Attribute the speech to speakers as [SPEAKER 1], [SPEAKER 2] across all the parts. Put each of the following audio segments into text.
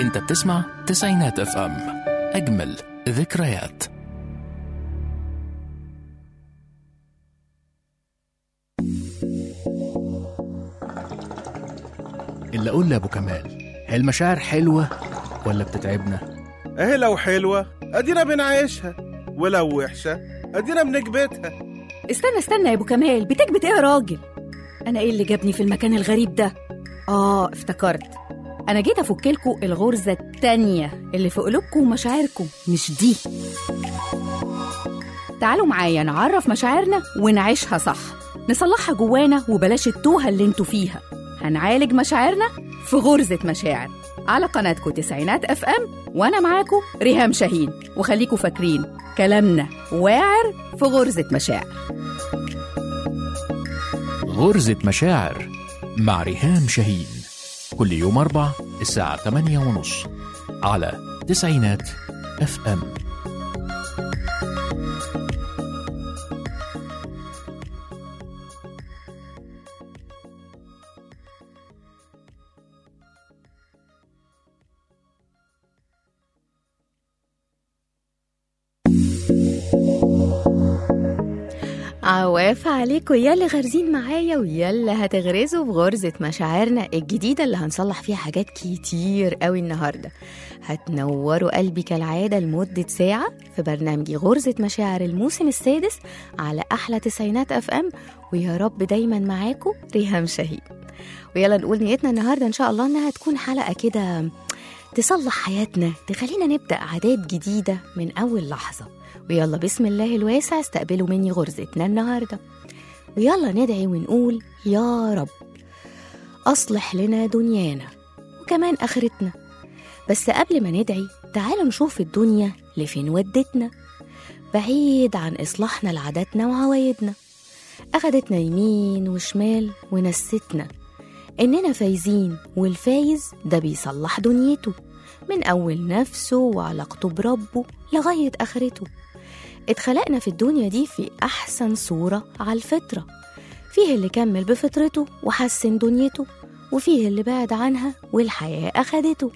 [SPEAKER 1] انت بتسمع تسعينات اف ام اجمل ذكريات اللي اقول لابو كمال هي المشاعر حلوه ولا بتتعبنا
[SPEAKER 2] اهي لو حلوة ادينا بنعيشها ولو وحشة ادينا بنكبتها
[SPEAKER 3] استنى استنى يا ابو كمال بتكبت ايه يا راجل انا ايه اللي جابني في المكان الغريب ده اه افتكرت انا جيت افكلكوا الغرزه التانية اللي في قلوبكم ومشاعركم مش دي تعالوا معايا نعرف مشاعرنا ونعيشها صح نصلحها جوانا وبلاش التوهه اللي انتوا فيها هنعالج مشاعرنا في غرزه مشاعر على قناتكم تسعينات اف ام وانا معاكم ريهام شاهين وخليكوا فاكرين كلامنا واعر في غرزه مشاعر
[SPEAKER 1] غرزة مشاعر مع ريهام شاهين كل يوم أربع الساعة 8 ونص على تسعينات اف ام
[SPEAKER 4] عواف عليكم يلا غارزين معايا ويلا هتغرزوا في غرزة مشاعرنا الجديدة اللي هنصلح فيها حاجات كتير قوي النهاردة هتنوروا قلبي كالعادة لمدة ساعة في برنامجي غرزة مشاعر الموسم السادس على أحلى تسعينات أف أم ويا رب دايما معاكم ريهام شاهين ويلا نقول نيتنا النهاردة إن شاء الله إنها تكون حلقة كده تصلح حياتنا تخلينا نبدأ عادات جديدة من أول لحظة ويلا بسم الله الواسع استقبلوا مني غرزتنا النهارده ويلا ندعي ونقول يا رب أصلح لنا دنيانا وكمان آخرتنا بس قبل ما ندعي تعالوا نشوف الدنيا لفين ودتنا بعيد عن إصلاحنا لعاداتنا وعوايدنا أخدتنا يمين وشمال ونستنا إننا فايزين والفايز ده بيصلح دنيته من أول نفسه وعلاقته بربه لغاية آخرته اتخلقنا في الدنيا دي في أحسن صورة على الفطرة فيه اللي كمل بفطرته وحسن دنيته وفيه اللي بعد عنها والحياة أخدته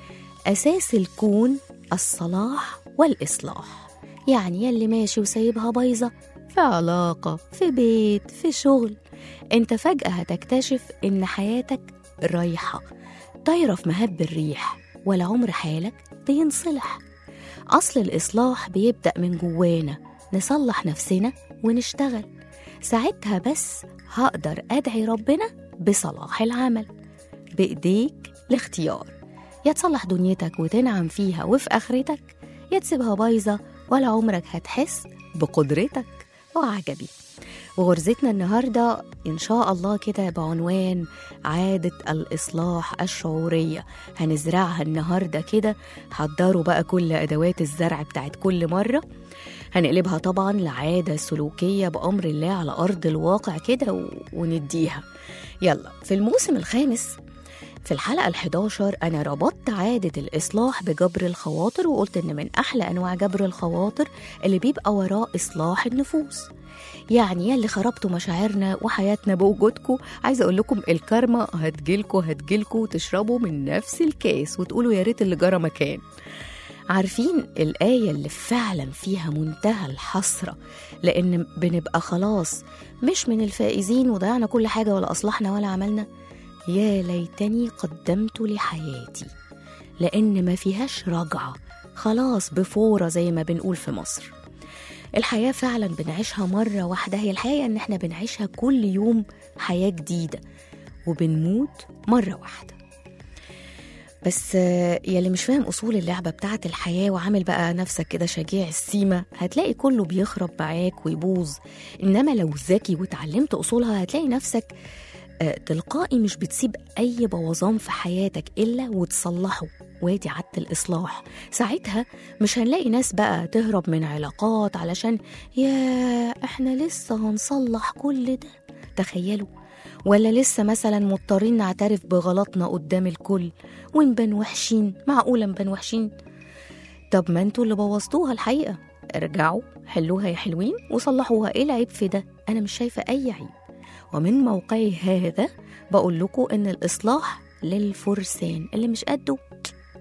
[SPEAKER 4] أساس الكون الصلاح والإصلاح يعني يلي ماشي وسايبها بايظة في علاقة في بيت في شغل انت فجأة هتكتشف ان حياتك رايحة طايرة في مهب الريح ولا عمر حالك بينصلح أصل الإصلاح بيبدأ من جوانا نصلح نفسنا ونشتغل ساعتها بس هقدر أدعي ربنا بصلاح العمل بإيديك الاختيار يا تصلح دنيتك وتنعم فيها وفي آخرتك يا تسيبها بايظة ولا عمرك هتحس بقدرتك وعجبي وغرزتنا النهاردة إن شاء الله كده بعنوان عادة الإصلاح الشعورية هنزرعها النهاردة كده حضروا بقى كل أدوات الزرع بتاعت كل مرة هنقلبها طبعا لعادة سلوكية بأمر الله على أرض الواقع كده و... ونديها يلا في الموسم الخامس في الحلقة ال11 أنا ربطت عادة الإصلاح بجبر الخواطر وقلت إن من أحلى أنواع جبر الخواطر اللي بيبقى وراه إصلاح النفوس يعني يا اللي خربتوا مشاعرنا وحياتنا بوجودكم عايزه اقول لكم الكارما هتجيلكوا هتجيلكوا تشربوا من نفس الكاس وتقولوا يا ريت اللي جرى مكان عارفين الآية اللي فعلا فيها منتهى الحسرة لأن بنبقى خلاص مش من الفائزين وضيعنا كل حاجة ولا أصلحنا ولا عملنا يا ليتني قدمت لحياتي لأن ما فيهاش رجعة خلاص بفورة زي ما بنقول في مصر الحياة فعلا بنعيشها مرة واحدة هي الحقيقة إن إحنا بنعيشها كل يوم حياة جديدة وبنموت مرة واحدة بس آه، يلي مش فاهم أصول اللعبة بتاعت الحياة وعامل بقى نفسك كده شجيع السيمة هتلاقي كله بيخرب معاك ويبوظ إنما لو ذكي وتعلمت أصولها هتلاقي نفسك آه، تلقائي مش بتسيب أي بوظان في حياتك إلا وتصلحه وادي عادة الإصلاح ساعتها مش هنلاقي ناس بقى تهرب من علاقات علشان يا إحنا لسه هنصلح كل ده تخيلوا ولا لسه مثلا مضطرين نعترف بغلطنا قدام الكل ونبان وحشين معقولة نبان وحشين طب ما انتوا اللي بوظتوها الحقيقة ارجعوا حلوها يا حلوين وصلحوها ايه العيب في ده انا مش شايفة اي عيب ومن موقعي هذا بقول لكم ان الاصلاح للفرسان اللي مش قده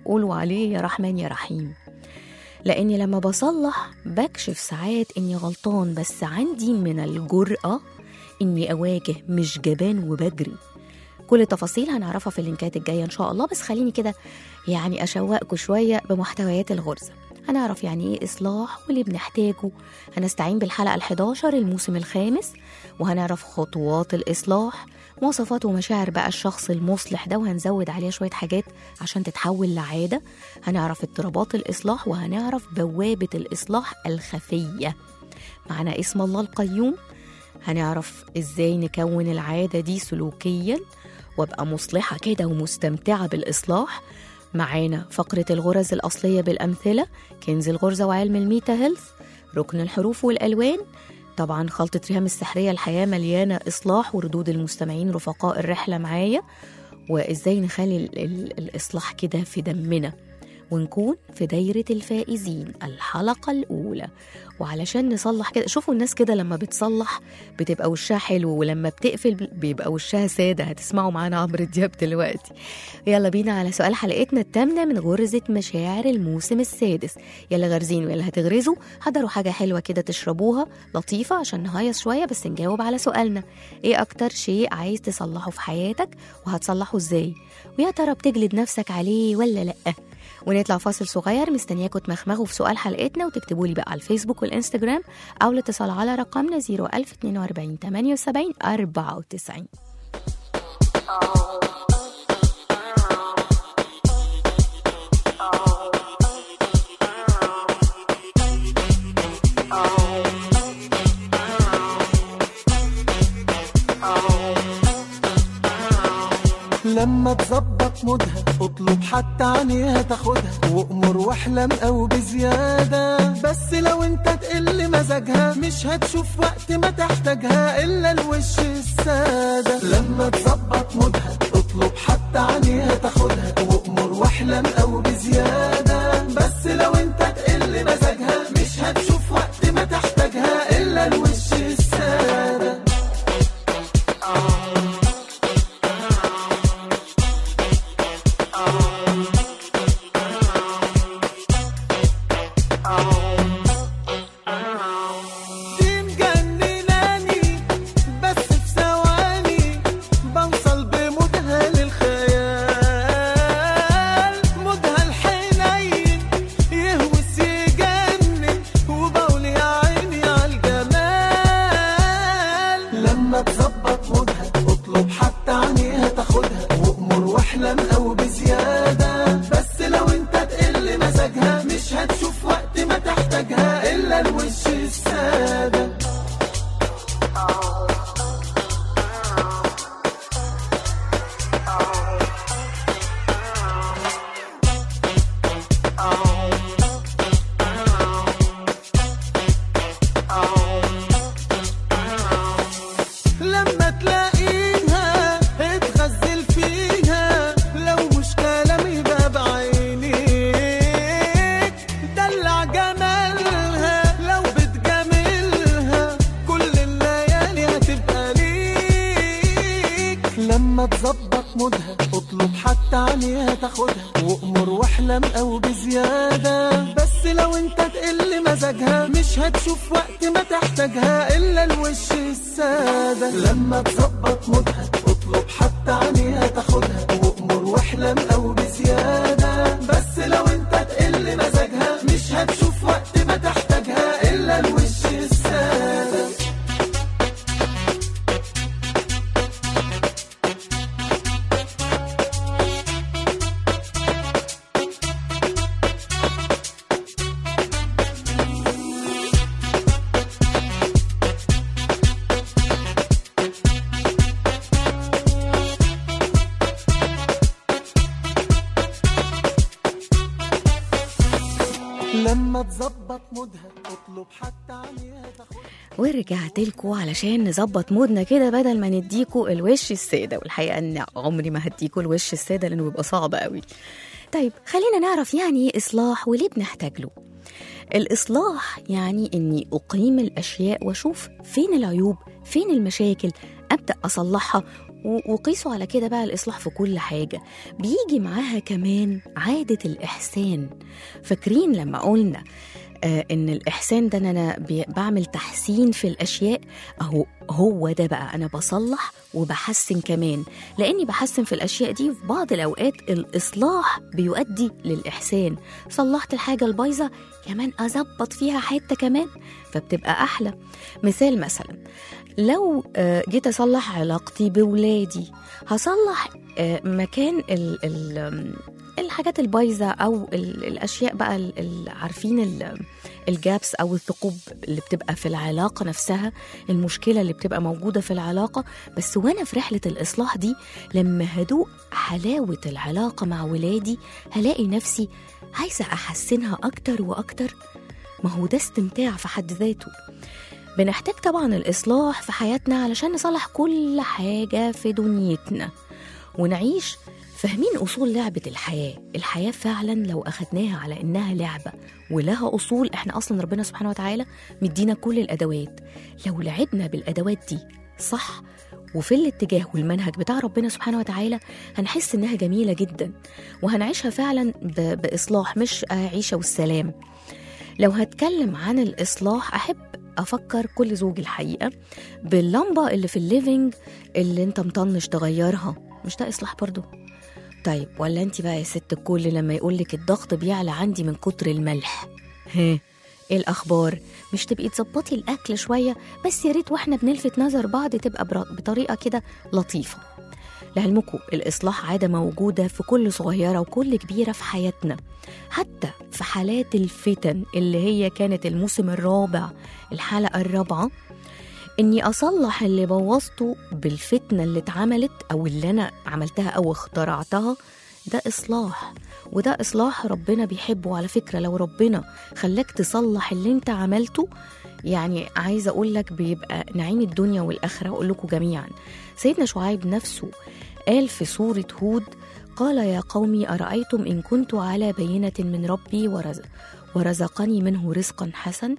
[SPEAKER 4] قولوا عليه يا رحمن يا رحيم لاني لما بصلح بكشف ساعات اني غلطان بس عندي من الجرأة اني اواجه مش جبان وبجري كل التفاصيل هنعرفها في اللينكات الجايه ان شاء الله بس خليني كده يعني اشوقكم شويه بمحتويات الغرزه هنعرف يعني ايه اصلاح واللي بنحتاجه هنستعين بالحلقه ال11 الموسم الخامس وهنعرف خطوات الاصلاح مواصفات ومشاعر بقى الشخص المصلح ده وهنزود عليها شويه حاجات عشان تتحول لعاده هنعرف اضطرابات الاصلاح وهنعرف بوابه الاصلاح الخفيه معنا اسم الله القيوم هنعرف ازاي نكون العاده دي سلوكيا وابقى مصلحه كده ومستمتعه بالاصلاح معانا فقرة الغرز الأصلية بالأمثلة كنز الغرزة وعلم الميتا هيلث ركن الحروف والألوان طبعا خلطة ريهام السحرية الحياة مليانة إصلاح وردود المستمعين رفقاء الرحلة معايا وإزاي نخلي ال- ال- الإصلاح كده في دمنا ونكون في دايرة الفائزين الحلقة الأولى وعلشان نصلح كده شوفوا الناس كده لما بتصلح بتبقى وشها حلو ولما بتقفل بيبقى وشها سادة هتسمعوا معانا عمرو دياب دلوقتي يلا بينا على سؤال حلقتنا التامنة من غرزة مشاعر الموسم السادس يلا غارزين ويلا هتغرزوا حضروا حاجة حلوة كده تشربوها لطيفة عشان نهيص شوية بس نجاوب على سؤالنا ايه أكتر شيء عايز تصلحه في حياتك وهتصلحه ازاي ويا ترى بتجلد نفسك عليه ولا لأ ونطلع فاصل صغير مستنياكم تمخمخوا في سؤال حلقتنا وتكتبوا لي بقى على الفيسبوك والانستجرام او الاتصال على رقمنا 01042 78 94
[SPEAKER 5] لما تظبط مودها اطلب حتى عينيها تاخدها وامر واحلم او بزيادة بس لو انت تقل مزاجها مش هتشوف وقت ما تحتاجها الا الوش السادة لما تظبط مودها اطلب حتى عينيها تاخدها وامر واحلم او بزيادة بس لو انت تقل مزاجها مش هتشوف وقت ما تحتاجها الا الوش السادة دي مجنناني بس في ثواني بوصل بمودها للخيال مودها الحنين يهوس يجنن وبقول يا عيني عالجمال لما تظبط مودها اطلب حتى عينيها تاخدها وامر واحلم او بزيادة بس لو انت تقل مزاجها مش هتشوف وقت ما تحتاجها الا الوش السادة لما تلاقيها اتغزل فيها لو مش كلام يبقى بعينيك دلع جمالها لو بتجاملها كل الليالي هتبقى ليك لما تظبط مودها اطلب حتى عينيها تاخدها وامر واحلم او بزيادة بس لو انت تقل مزاجها مش هتشوف وقت ما تحتاجها الا الوش السادة لما تظبط مودها اطلب حتى عينيها تاخدها وامر واحلم او بزيادة بس لو انت تقل مزاجها مش هتشوف وقت ما تحتاجها الا الوش السادة لما تظبط مودها اطلب حتى عينيها تاخدها
[SPEAKER 4] ورجعت لكم علشان نظبط مودنا كده بدل ما نديكوا الوش السادة والحقيقة ان عمري ما هديكوا الوش السادة لانه بيبقى صعب قوي طيب خلينا نعرف يعني ايه اصلاح وليه بنحتاج له الإصلاح يعني إني أقيم الأشياء وأشوف فين العيوب فين المشاكل أبدأ أصلحها و- وقيسوا على كده بقى الإصلاح في كل حاجة بيجي معاها كمان عادة الإحسان فاكرين لما قلنا آه ان الاحسان ده ان انا بي- بعمل تحسين في الاشياء اهو هو ده بقى انا بصلح وبحسن كمان لاني بحسن في الاشياء دي في بعض الاوقات الاصلاح بيؤدي للاحسان صلحت الحاجه البايظه كمان اظبط فيها حته كمان فبتبقى احلى مثال مثلا لو آه، جيت اصلح علاقتي بولادي هصلح آه، مكان ال ال آم، الحاجات البايظه او ال- الاشياء بقى ال- ال- عارفين ال- الجابس او الثقوب اللي بتبقى في العلاقه نفسها المشكله اللي بتبقى موجوده في العلاقه بس وانا في رحله الاصلاح دي لما هدوق حلاوه العلاقه مع ولادي هلاقي نفسي عايزه احسنها اكتر واكتر ما هو ده استمتاع في حد ذاته بنحتاج طبعا الإصلاح في حياتنا علشان نصلح كل حاجة في دنيتنا ونعيش فاهمين أصول لعبة الحياة الحياة فعلا لو أخدناها على إنها لعبة ولها أصول إحنا أصلا ربنا سبحانه وتعالى مدينا كل الأدوات لو لعبنا بالأدوات دي صح وفي الاتجاه والمنهج بتاع ربنا سبحانه وتعالى هنحس إنها جميلة جدا وهنعيشها فعلا ب- بإصلاح مش عيشة والسلام لو هتكلم عن الإصلاح أحب أفكر كل زوج الحقيقة باللمبة اللي في الليفينج اللي انت مطنش تغيرها مش ده إصلاح برضو طيب ولا انت بقى يا ست الكل لما يقولك الضغط بيعلى عندي من كتر الملح ها ايه الاخبار مش تبقي تظبطي الاكل شويه بس يا ريت واحنا بنلفت نظر بعض تبقى برا- بطريقه كده لطيفه لعلمكم الإصلاح عادة موجودة في كل صغيرة وكل كبيرة في حياتنا حتى في حالات الفتن اللي هي كانت الموسم الرابع الحلقة الرابعة إني أصلح اللي بوظته بالفتنة اللي اتعملت أو اللي أنا عملتها أو اخترعتها ده إصلاح وده إصلاح ربنا بيحبه على فكرة لو ربنا خلاك تصلح اللي انت عملته يعني عايزة أقول لك بيبقى نعيم الدنيا والآخرة أقول لكم جميعا سيدنا شعيب نفسه قال في سورة هود قال يا قومي أرأيتم إن كنت على بينة من ربي ورزق ورزقني منه رزقا حسن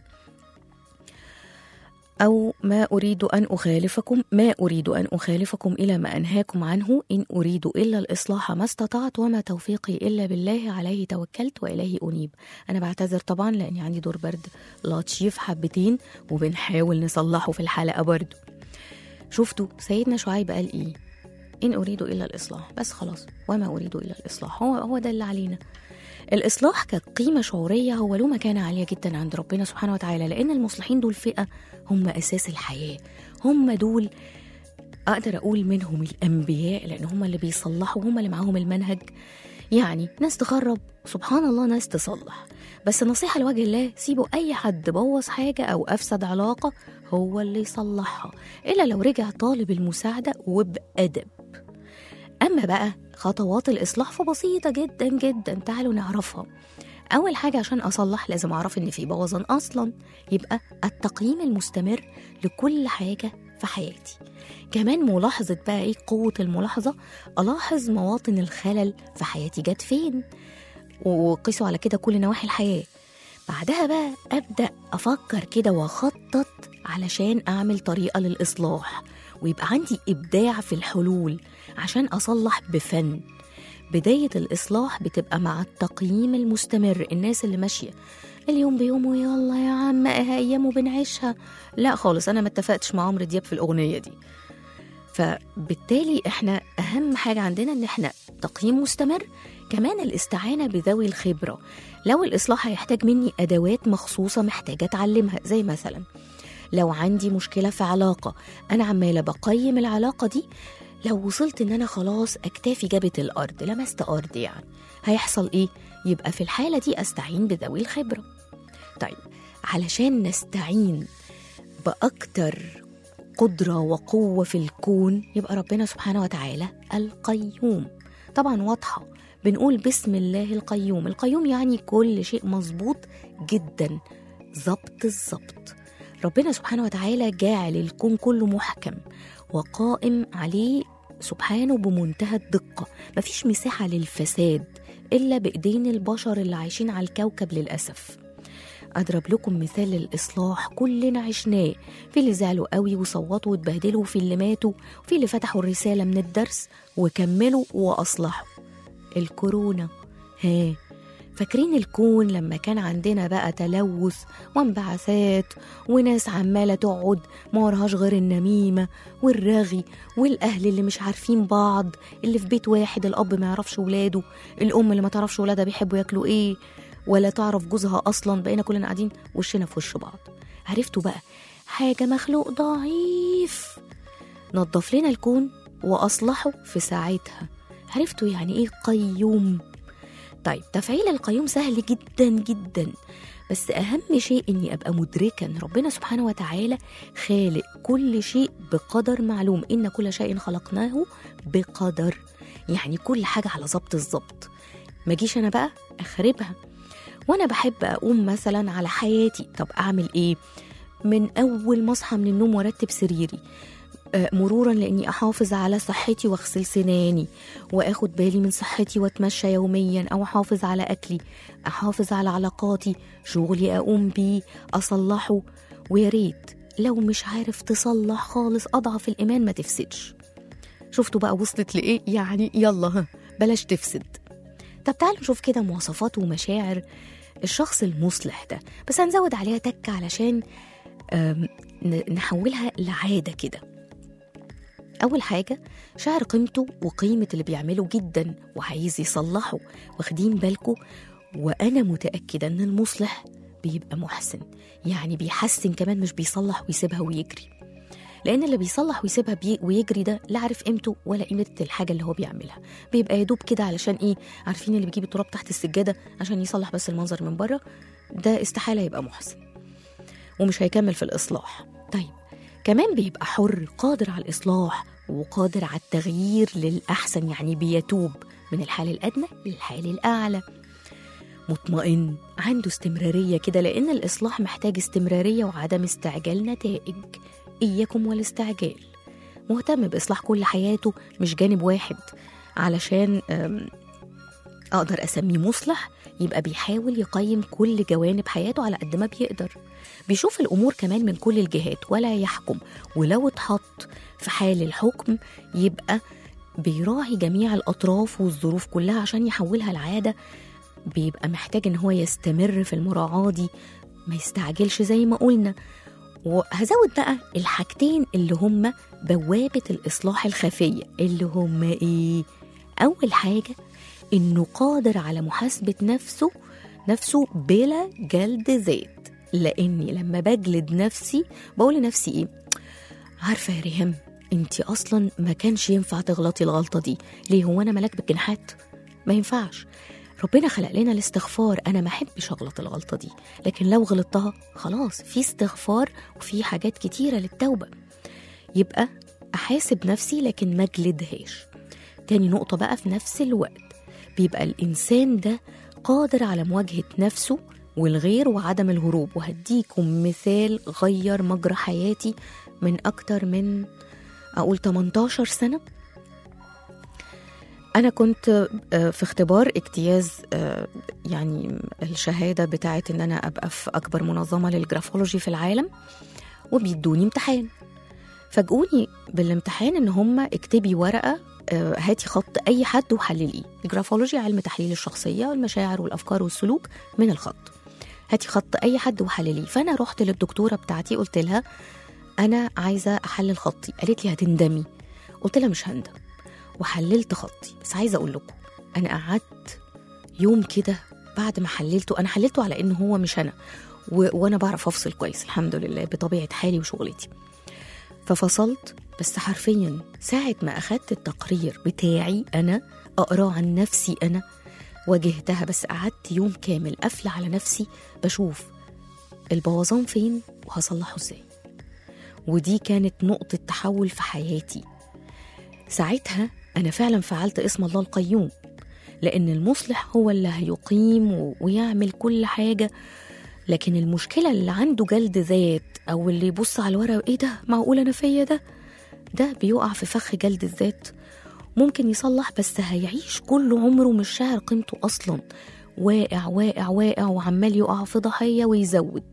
[SPEAKER 4] أو ما أريد أن أخالفكم ما أريد أن أخالفكم إلى ما أنهاكم عنه إن أريد إلا الإصلاح ما استطعت وما توفيقي إلا بالله عليه توكلت وإليه أنيب أنا بعتذر طبعا لأني عندي دور برد لطيف حبتين وبنحاول نصلحه في الحلقة برضو شفتوا سيدنا شعيب قال إيه إن أريد إلا الإصلاح بس خلاص وما أريد إلا الإصلاح هو هو ده اللي علينا الإصلاح كقيمة شعورية هو له مكانة عالية جدا عند ربنا سبحانه وتعالى لأن المصلحين دول فئة هم أساس الحياة هم دول أقدر أقول منهم الأنبياء لأن هم اللي بيصلحوا هم اللي معاهم المنهج يعني ناس تخرب سبحان الله ناس تصلح بس نصيحة لوجه الله سيبوا أي حد بوظ حاجة أو أفسد علاقة هو اللي يصلحها إلا لو رجع طالب المساعدة وبأدب أما بقى خطوات الإصلاح فبسيطة جدا جدا تعالوا نعرفها أول حاجة عشان أصلح لازم أعرف إن في بوظان أصلا يبقى التقييم المستمر لكل حاجة في حياتي كمان ملاحظة بقى إيه قوة الملاحظة ألاحظ مواطن الخلل في حياتي جت فين وقيسوا على كده كل نواحي الحياة بعدها بقى أبدأ أفكر كده وأخطط علشان أعمل طريقة للإصلاح ويبقى عندي إبداع في الحلول عشان أصلح بفن بداية الإصلاح بتبقى مع التقييم المستمر الناس اللي ماشية اليوم بيومه يلا يا عم أيام وبنعيشها لا خالص أنا ما اتفقتش مع عمرو دياب في الأغنية دي فبالتالي احنا أهم حاجة عندنا إن احنا تقييم مستمر كمان الاستعانة بذوي الخبرة لو الإصلاح هيحتاج مني أدوات مخصوصة محتاجة أتعلمها زي مثلا لو عندي مشكلة في علاقة أنا عمالة بقيم العلاقة دي لو وصلت إن أنا خلاص أكتافي جابت الأرض لمست أرض يعني هيحصل إيه؟ يبقى في الحالة دي أستعين بذوي الخبرة طيب علشان نستعين بأكتر قدرة وقوة في الكون يبقى ربنا سبحانه وتعالى القيوم طبعا واضحة بنقول بسم الله القيوم القيوم يعني كل شيء مظبوط جدا ظبط الظبط ربنا سبحانه وتعالى جاعل الكون كله محكم وقائم عليه سبحانه بمنتهى الدقة مفيش مساحة للفساد إلا بإيدين البشر اللي عايشين على الكوكب للأسف أضرب لكم مثال للإصلاح كلنا عشناه في اللي زعلوا قوي وصوتوا واتبهدلوا وفي اللي ماتوا وفي اللي فتحوا الرسالة من الدرس وكملوا وأصلحوا الكورونا ها فاكرين الكون لما كان عندنا بقى تلوث وانبعاثات وناس عمالة تقعد ما وراهاش غير النميمة والرغي والأهل اللي مش عارفين بعض اللي في بيت واحد الأب ما يعرفش ولاده الأم اللي ما تعرفش ولادها بيحبوا ياكلوا إيه ولا تعرف جوزها أصلا بقينا كلنا قاعدين وشنا في وش بعض عرفتوا بقى حاجة مخلوق ضعيف نظف لنا الكون وأصلحه في ساعتها عرفتوا يعني إيه قيوم طيب تفعيل القيوم سهل جدا جدا بس أهم شيء إني أبقى مدركة إن ربنا سبحانه وتعالى خالق كل شيء بقدر معلوم إن كل شيء خلقناه بقدر يعني كل حاجة على ظبط الظبط ما جيش أنا بقى أخربها وأنا بحب أقوم مثلا على حياتي طب أعمل إيه من أول ما أصحى من النوم وأرتب سريري آه، مرورا لاني احافظ على صحتي واغسل سناني واخد بالي من صحتي واتمشى يوميا او احافظ على اكلي احافظ على علاقاتي شغلي اقوم بيه اصلحه ويا ريت لو مش عارف تصلح خالص اضعف الايمان ما تفسدش شفتوا بقى وصلت لايه يعني يلا ها بلاش تفسد طب تعالوا نشوف كده مواصفات ومشاعر الشخص المصلح ده بس هنزود عليها تكة علشان آم، ن- نحولها لعادة كده أول حاجة شعر قيمته وقيمة اللي بيعمله جدا وعايز يصلحه واخدين بالكم وأنا متأكدة إن المصلح بيبقى محسن يعني بيحسن كمان مش بيصلح ويسيبها ويجري لأن اللي بيصلح ويسيبها بي ويجري ده لا عارف قيمته ولا قيمة الحاجة اللي هو بيعملها بيبقى يدوب كده علشان إيه عارفين اللي بيجيب التراب تحت السجادة عشان يصلح بس المنظر من بره ده استحالة يبقى محسن ومش هيكمل في الإصلاح طيب كمان بيبقى حر قادر على الإصلاح وقادر على التغيير للأحسن يعني بيتوب من الحال الأدنى للحال الأعلى مطمئن عنده استمرارية كده لأن الإصلاح محتاج استمرارية وعدم استعجال نتائج إياكم والاستعجال مهتم بإصلاح كل حياته مش جانب واحد علشان أم، أقدر أسميه مصلح يبقى بيحاول يقيم كل جوانب حياته على قد ما بيقدر بيشوف الأمور كمان من كل الجهات ولا يحكم ولو اتحط في حال الحكم يبقى بيراعي جميع الأطراف والظروف كلها عشان يحولها لعادة بيبقى محتاج إن هو يستمر في المراعاة دي ما يستعجلش زي ما قلنا وهزود بقى الحاجتين اللي هما بوابة الإصلاح الخفية اللي هما إيه؟ أول حاجة إنه قادر على محاسبة نفسه نفسه بلا جلد ذات لأني لما بجلد نفسي بقول لنفسي إيه؟ عارفة يا ريهام انت اصلا ما كانش ينفع تغلطي الغلطه دي ليه هو انا ملاك بالجناحات ما ينفعش ربنا خلق لنا الاستغفار انا ما احبش اغلط الغلطه دي لكن لو غلطتها خلاص في استغفار وفي حاجات كتيره للتوبه يبقى احاسب نفسي لكن ما اجلدهاش تاني نقطه بقى في نفس الوقت بيبقى الانسان ده قادر على مواجهه نفسه والغير وعدم الهروب وهديكم مثال غير مجرى حياتي من أكتر من أقول 18 سنة أنا كنت آه، في اختبار اجتياز آه، يعني الشهادة بتاعت إن أنا أبقى في أكبر منظمة للجرافولوجي في العالم وبيدوني امتحان فاجئوني بالامتحان إن هما اكتبي ورقة آه، هاتي خط أي حد وحلليه الجرافولوجي علم تحليل الشخصية والمشاعر والأفكار والسلوك من الخط هاتي خط أي حد وحلليه فأنا رحت للدكتورة بتاعتي قلت لها انا عايزه احلل خطي قالت لي هتندمي قلت لها مش هندم وحللت خطي بس عايزه اقول لكم انا قعدت يوم كده بعد ما حللته انا حللته على ان هو مش انا و... وانا بعرف افصل كويس الحمد لله بطبيعه حالي وشغلتي ففصلت بس حرفيا ساعة ما أخدت التقرير بتاعي أنا أقراه عن نفسي أنا واجهتها بس قعدت يوم كامل قافلة على نفسي بشوف البوظان فين وهصلحه ازاي ودي كانت نقطة تحول في حياتي ساعتها أنا فعلا فعلت اسم الله القيوم لأن المصلح هو اللي هيقيم و- ويعمل كل حاجة لكن المشكلة اللي عنده جلد ذات أو اللي يبص على الورق إيه ده معقول أنا فيا ده ده بيقع في فخ جلد الذات ممكن يصلح بس هيعيش كل عمره مش شاعر قيمته أصلا واقع واقع واقع وعمال يقع في ضحية ويزود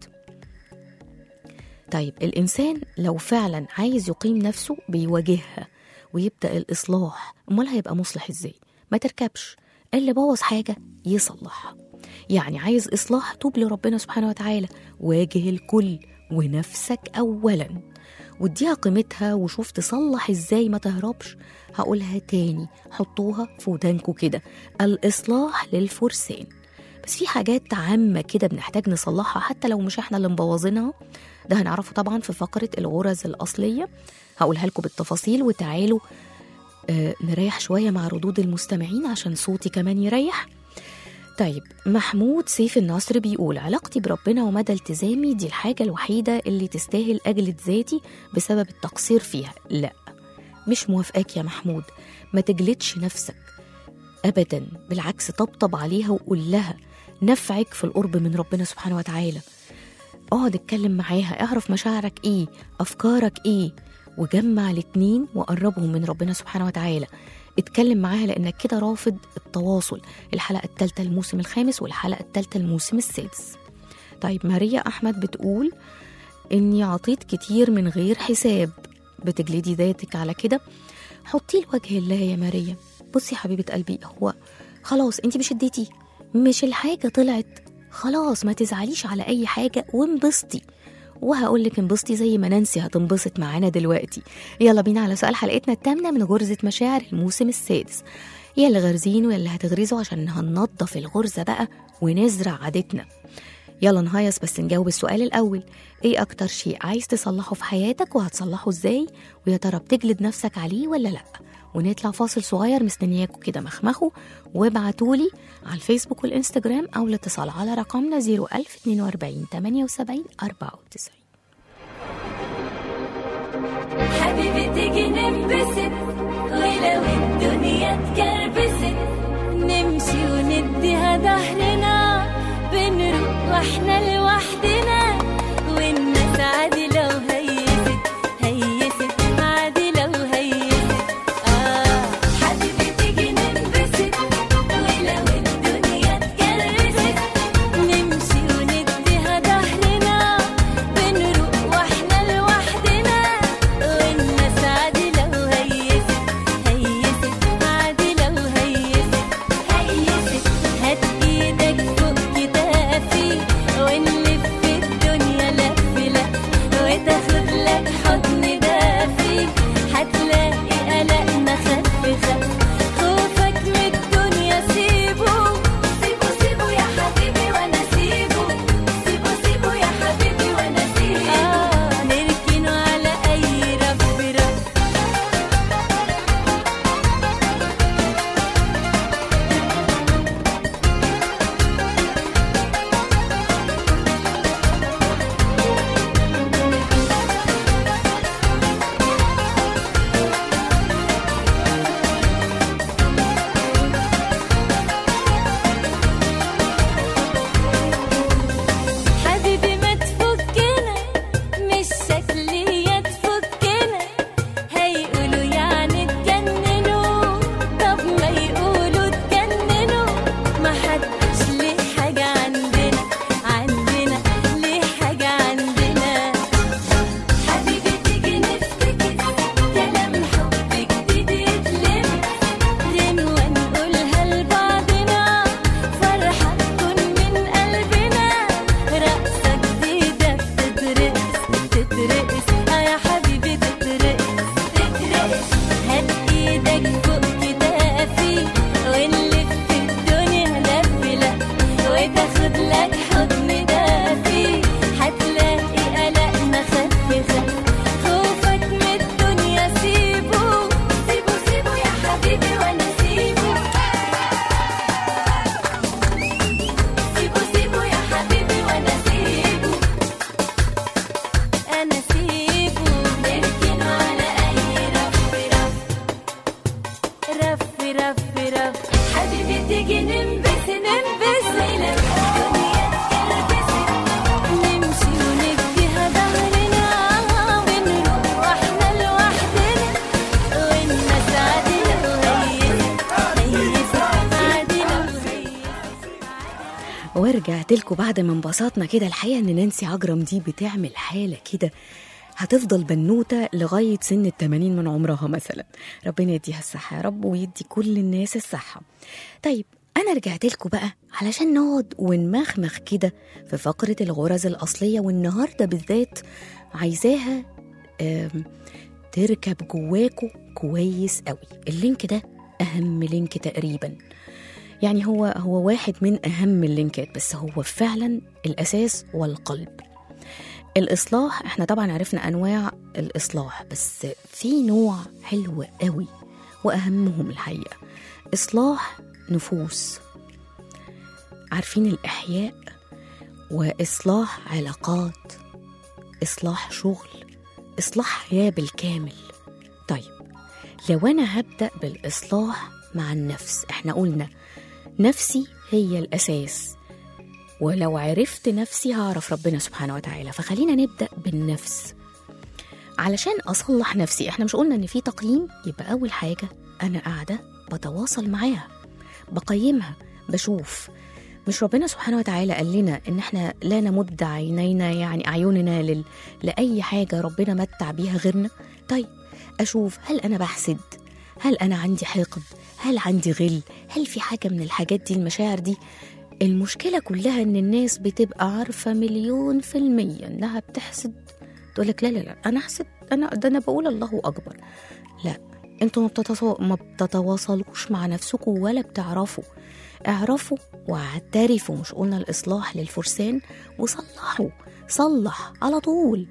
[SPEAKER 4] طيب الإنسان لو فعلا عايز يقيم نفسه بيواجهها ويبدأ الإصلاح أمال هيبقى مصلح إزاي ما تركبش اللي بوظ حاجة يصلحها يعني عايز إصلاح توب لربنا سبحانه وتعالى واجه الكل ونفسك أولا واديها قيمتها وشوف تصلح ازاي ما تهربش هقولها تاني حطوها في ودانكوا كده الإصلاح للفرسان بس في حاجات عامة كده بنحتاج نصلحها حتى لو مش احنا اللي مبوظينها ده هنعرفه طبعا في فقرة الغرز الأصلية هقولها لكم بالتفاصيل وتعالوا آه نريح شوية مع ردود المستمعين عشان صوتي كمان يريح طيب محمود سيف النصر بيقول علاقتي بربنا ومدى التزامي دي الحاجة الوحيدة اللي تستاهل أجلد ذاتي بسبب التقصير فيها لا مش موافقاك يا محمود ما تجلدش نفسك أبدا بالعكس طبطب عليها وقول لها نفعك في القرب من ربنا سبحانه وتعالى اقعد اتكلم معاها اعرف مشاعرك ايه افكارك ايه وجمع الاتنين وقربهم من ربنا سبحانه وتعالى اتكلم معاها لانك كده رافض التواصل الحلقه الثالثه الموسم الخامس والحلقه الثالثه الموسم السادس طيب ماريا احمد بتقول اني عطيت كتير من غير حساب بتجلدي ذاتك على كده حطيه لوجه الله يا ماريا بصي يا حبيبه قلبي هو خلاص انت مش اديتي مش الحاجه طلعت خلاص ما تزعليش على اي حاجه وانبسطي وهقول لك انبسطي زي ما نانسي هتنبسط معانا دلوقتي يلا بينا على سؤال حلقتنا الثامنه من غرزه مشاعر الموسم السادس يا اللي غارزين ويا اللي هتغرزوا عشان هننضف الغرزه بقى ونزرع عادتنا يلا نهيص بس نجاوب السؤال الأول إيه أكتر شيء عايز تصلحه في حياتك وهتصلحه إزاي ويا ترى بتجلد نفسك عليه ولا لأ ونطلع فاصل صغير مستنياكم كده مخمخوا وابعتولي على الفيسبوك والإنستجرام أو الاتصال على رقمنا 01042 78 94
[SPEAKER 6] حبيبي تيجي ننبسط ولو الدنيا اتكربست نمشي ونديها ظهرنا بنروح واحنا لوحدنا والناس عادي لو هيست هيست عادي لو هيست آه حبيبي تيجي ننبسط ولو الدنيا اتكربست نمشي ونديها ظهرنا بنروح واحنا لوحدنا والناس عادي لو هيست هيست عادي لو هيست هيست هات ايدك فوق كتافي ونلف الدنيا لف لف وتاخد لك حضن دافي هتلاقي قلقنا خف خف خوفك من الدنيا سيبه سيبه سيبه يا حبيبي وانا سيبه سيبه سيبه يا حبيبي وانا سيبه آه نركنه على اي رف رف حبيبي ما تفكنا مش شكلية تفكنا هيقولوا يعني اتجننوا طب ما يقولوا اتجننوا ما حدش ليه حاجة عندنا عندنا ليه حاجة عندنا حبيبي تيجي نفتكر كلام حب جديد يتلم غنوة نقولها لبعضنا فرحة تكون من قلبنا رقصة جديدة بتترقص تترقص اه يا حبيبي تترقص تترقص هات ايدك فوق كتافي ونلف الدنيا لف لف وتاخد لك حضن دافي هتلاقي قلقنا خف خف خوفك من الدنيا سيبه سيبه سيبه يا حبيبي وانا سيبه سيبه سيبه يا حبيبي وانا سيبه انا سيبه نركنه على اي رف رف رف رف رف حبيبي تيجي ننبس ننبس ليلة الدنيا تكربس نمشي ونديها ظهرنا ونروح واحنا لوحدنا والناس عادي لو هيست هيست عادي لو هيست
[SPEAKER 4] ورجعت لكم بعد ما انبسطنا كده الحقيقه ان نانسي عجرم دي بتعمل حاله كده هتفضل بنوته لغايه سن التمانين من عمرها مثلا ربنا يديها الصحه يا رب ويدي كل الناس الصحه طيب انا رجعت لكم بقى علشان نقعد ونمخمخ كده في فقره الغرز الاصليه والنهارده بالذات عايزاها آم، تركب جواكوا كويس قوي اللينك ده اهم لينك تقريبا يعني هو هو واحد من اهم اللينكات بس هو فعلا الاساس والقلب الاصلاح احنا طبعا عرفنا انواع الاصلاح بس في نوع حلو قوي واهمهم الحقيقه اصلاح نفوس عارفين الاحياء واصلاح علاقات اصلاح شغل اصلاح حياه بالكامل طيب لو انا هبدا بالاصلاح مع النفس احنا قلنا نفسي هي الاساس ولو عرفت نفسي هعرف ربنا سبحانه وتعالى فخلينا نبدا بالنفس علشان اصلح نفسي احنا مش قلنا ان في تقييم يبقى اول حاجه انا قاعده بتواصل معاها بقيمها بشوف مش ربنا سبحانه وتعالى قال لنا ان احنا لا نمد عينينا يعني اعيننا لل... لاي حاجه ربنا متع بيها غيرنا طيب اشوف هل انا بحسد هل انا عندي حقد هل عندي غل هل في حاجه من الحاجات دي المشاعر دي المشكله كلها ان الناس بتبقى عارفه مليون في الميه انها بتحسد تقول لك لا لا لا انا احسد انا ده انا بقول الله اكبر لا انتوا ما, بتتصو... ما بتتواصلوش مع نفسكم ولا بتعرفوا اعرفوا واعترفوا مش قلنا الاصلاح للفرسان وصلحوا صلح على طول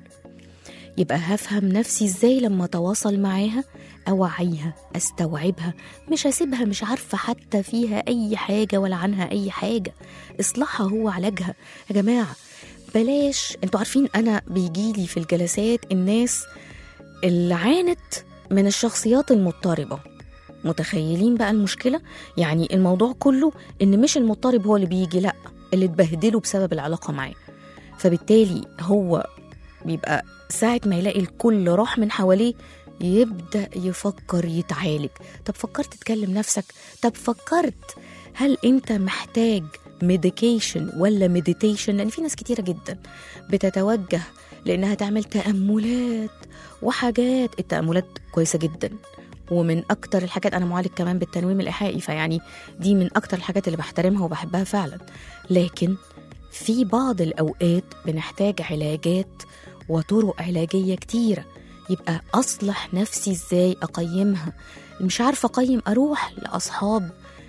[SPEAKER 4] يبقى هفهم نفسي ازاي لما اتواصل معاها اوعيها استوعبها مش هسيبها مش عارفه حتى فيها اي حاجه ولا عنها اي حاجه اصلاحها هو علاجها يا جماعه بلاش انتوا عارفين انا بيجيلي في الجلسات الناس اللي عانت من الشخصيات المضطربه متخيلين بقى المشكله يعني الموضوع كله ان مش المضطرب هو اللي بيجي لا اللي اتبهدلوا بسبب العلاقه معاه فبالتالي هو بيبقى ساعة ما يلاقي الكل راح من حواليه يبدأ يفكر يتعالج طب فكرت تكلم نفسك طب فكرت هل انت محتاج ميديكيشن ولا مديتيشن لان في ناس كتيرة جدا بتتوجه لانها تعمل تأملات وحاجات التأملات كويسة جدا ومن اكتر الحاجات انا معالج كمان بالتنويم الايحائي فيعني دي من اكتر الحاجات اللي بحترمها وبحبها فعلا لكن في بعض الاوقات بنحتاج علاجات وطرق علاجيه كتيره يبقى اصلح نفسي ازاي اقيمها مش عارفه اقيم اروح لاصحاب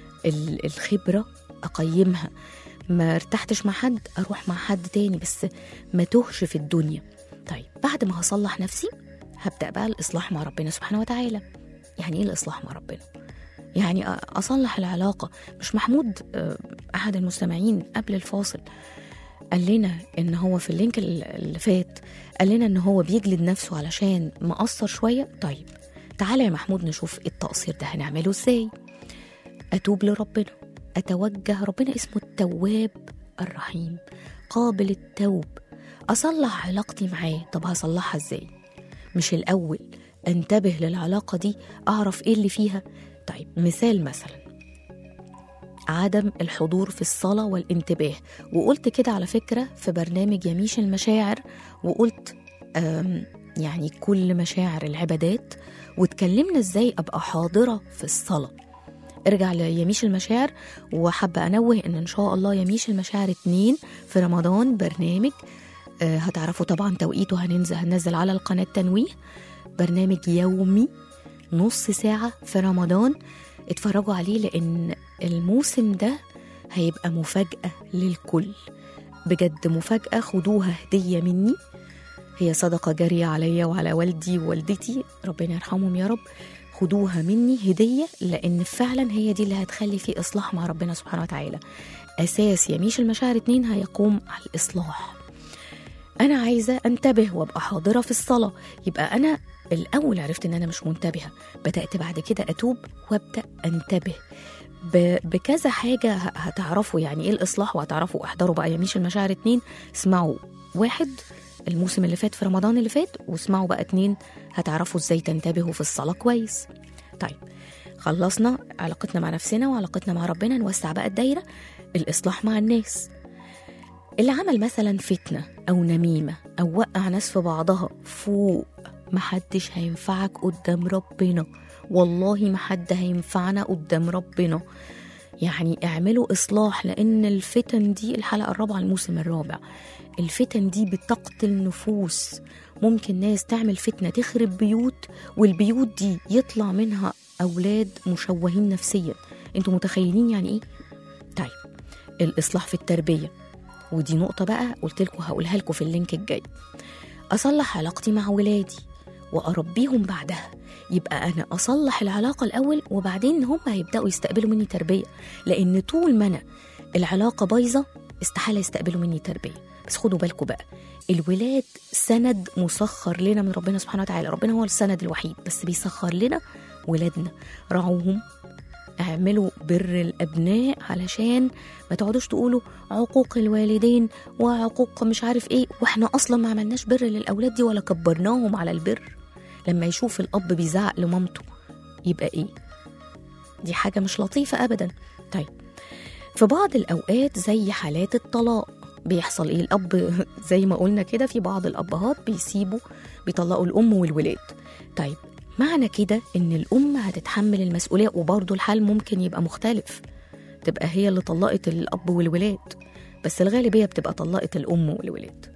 [SPEAKER 4] ال- الخبره اقيمها ما ارتحتش مع حد اروح مع حد تاني بس ما تهش في الدنيا طيب بعد ما هصلح نفسي هبدا بقى الاصلاح مع ربنا سبحانه وتعالى يعني ايه الاصلاح مع ربنا يعني أ- اصلح العلاقه مش محمود آه، احد المستمعين قبل الفاصل قال لنا ان هو في اللينك ال- اللي فات قال لنا ان هو بيجلد نفسه علشان مقصر شويه طيب تعالى يا محمود نشوف التقصير ده هنعمله ازاي اتوب لربنا اتوجه ربنا اسمه التواب الرحيم قابل التوب اصلح علاقتي معاه طب هصلحها ازاي مش الاول انتبه للعلاقه دي اعرف ايه اللي فيها طيب مثال مثلا عدم الحضور في الصلاة والانتباه وقلت كده على فكرة في برنامج يميش المشاعر وقلت آم، يعني كل مشاعر العبادات واتكلمنا ازاي ابقى حاضرة في الصلاة ارجع ليميش المشاعر وحابة انوه ان ان شاء الله يميش المشاعر اتنين في رمضان برنامج آه، هتعرفوا طبعا توقيته هننزل هننزل على القناة تنويه برنامج يومي نص ساعة في رمضان اتفرجوا عليه لأن الموسم ده هيبقى مفاجأة للكل بجد مفاجأة خدوها هدية مني هي صدقة جارية عليا وعلى والدي ووالدتي ربنا يرحمهم يا رب خدوها مني هدية لأن فعلا هي دي اللي هتخلي فيه إصلاح مع ربنا سبحانه وتعالى أساس يميش المشاعر اتنين هيقوم على الإصلاح أنا عايزة أنتبه وأبقى حاضرة في الصلاة يبقى أنا الأول عرفت إن أنا مش منتبهة بدأت بعد كده أتوب وأبدأ أنتبه ب- بكذا حاجة ه- هتعرفوا يعني إيه الإصلاح وهتعرفوا احضروا بقى يميش المشاعر اتنين اسمعوا واحد الموسم اللي فات في رمضان اللي فات واسمعوا بقى اتنين هتعرفوا ازاي تنتبهوا في الصلاة كويس طيب خلصنا علاقتنا مع نفسنا وعلاقتنا مع ربنا نوسع بقى الدايرة الإصلاح مع الناس اللي عمل مثلا فتنة أو نميمة أو وقع ناس في بعضها فوق محدش هينفعك قدام ربنا والله محد هينفعنا قدام ربنا يعني اعملوا إصلاح لأن الفتن دي الحلقة الرابعة الموسم الرابع الفتن دي بتقتل نفوس ممكن ناس تعمل فتنة تخرب بيوت والبيوت دي يطلع منها أولاد مشوهين نفسيا انتوا متخيلين يعني ايه؟ طيب الإصلاح في التربية ودي نقطة بقى قلت لكم هقولها لكم في اللينك الجاي أصلح علاقتي مع ولادي وأربيهم بعدها يبقى أنا أصلح العلاقة الأول وبعدين هم هيبدأوا يستقبلوا مني تربية لأن طول ما أنا العلاقة بايظة استحالة يستقبلوا مني تربية بس خدوا بالكم بقى الولاد سند مسخر لنا من ربنا سبحانه وتعالى ربنا هو السند الوحيد بس بيسخر لنا ولادنا رعوهم اعملوا بر الابناء علشان ما تقعدوش تقولوا عقوق الوالدين وعقوق مش عارف ايه واحنا اصلا ما عملناش بر للاولاد دي ولا كبرناهم على البر لما يشوف الاب بيزعق لمامته يبقى ايه دي حاجه مش لطيفه ابدا طيب في بعض الاوقات زي حالات الطلاق بيحصل ايه الاب زي ما قلنا كده في بعض الابهات بيسيبوا بيطلقوا الام والولاد طيب معنى كده ان الام هتتحمل المسؤوليه وبرضه الحال ممكن يبقى مختلف تبقى هي اللي طلقت الاب والولاد بس الغالبيه بتبقى طلقت الام والولاد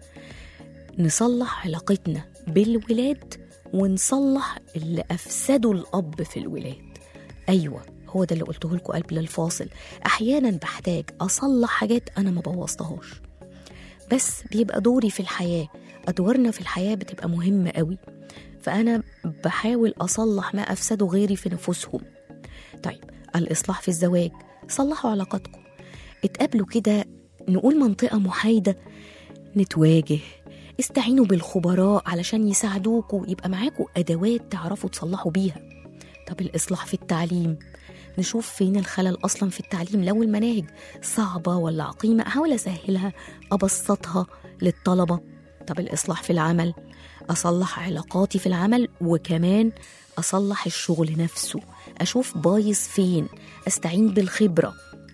[SPEAKER 4] نصلح علاقتنا بالولاد ونصلح اللي افسدوا الاب في الولاد ايوه هو ده اللي قلته لكم قبل الفاصل احيانا بحتاج اصلح حاجات انا ما بوظتهاش بس بيبقى دوري في الحياه ادوارنا في الحياه بتبقى مهمه قوي فانا بحاول اصلح ما افسده غيري في نفوسهم طيب الاصلاح في الزواج صلحوا علاقاتكم اتقابلوا كده نقول منطقه محايده نتواجه استعينوا بالخبراء علشان يساعدوكوا يبقى معاكوا ادوات تعرفوا تصلحوا بيها طب الاصلاح في التعليم نشوف فين الخلل اصلا في التعليم لو المناهج صعبه ولا عقيمه احاول اسهلها ابسطها للطلبه طب الاصلاح في العمل اصلح علاقاتي في العمل وكمان اصلح الشغل نفسه اشوف بايظ فين استعين بالخبره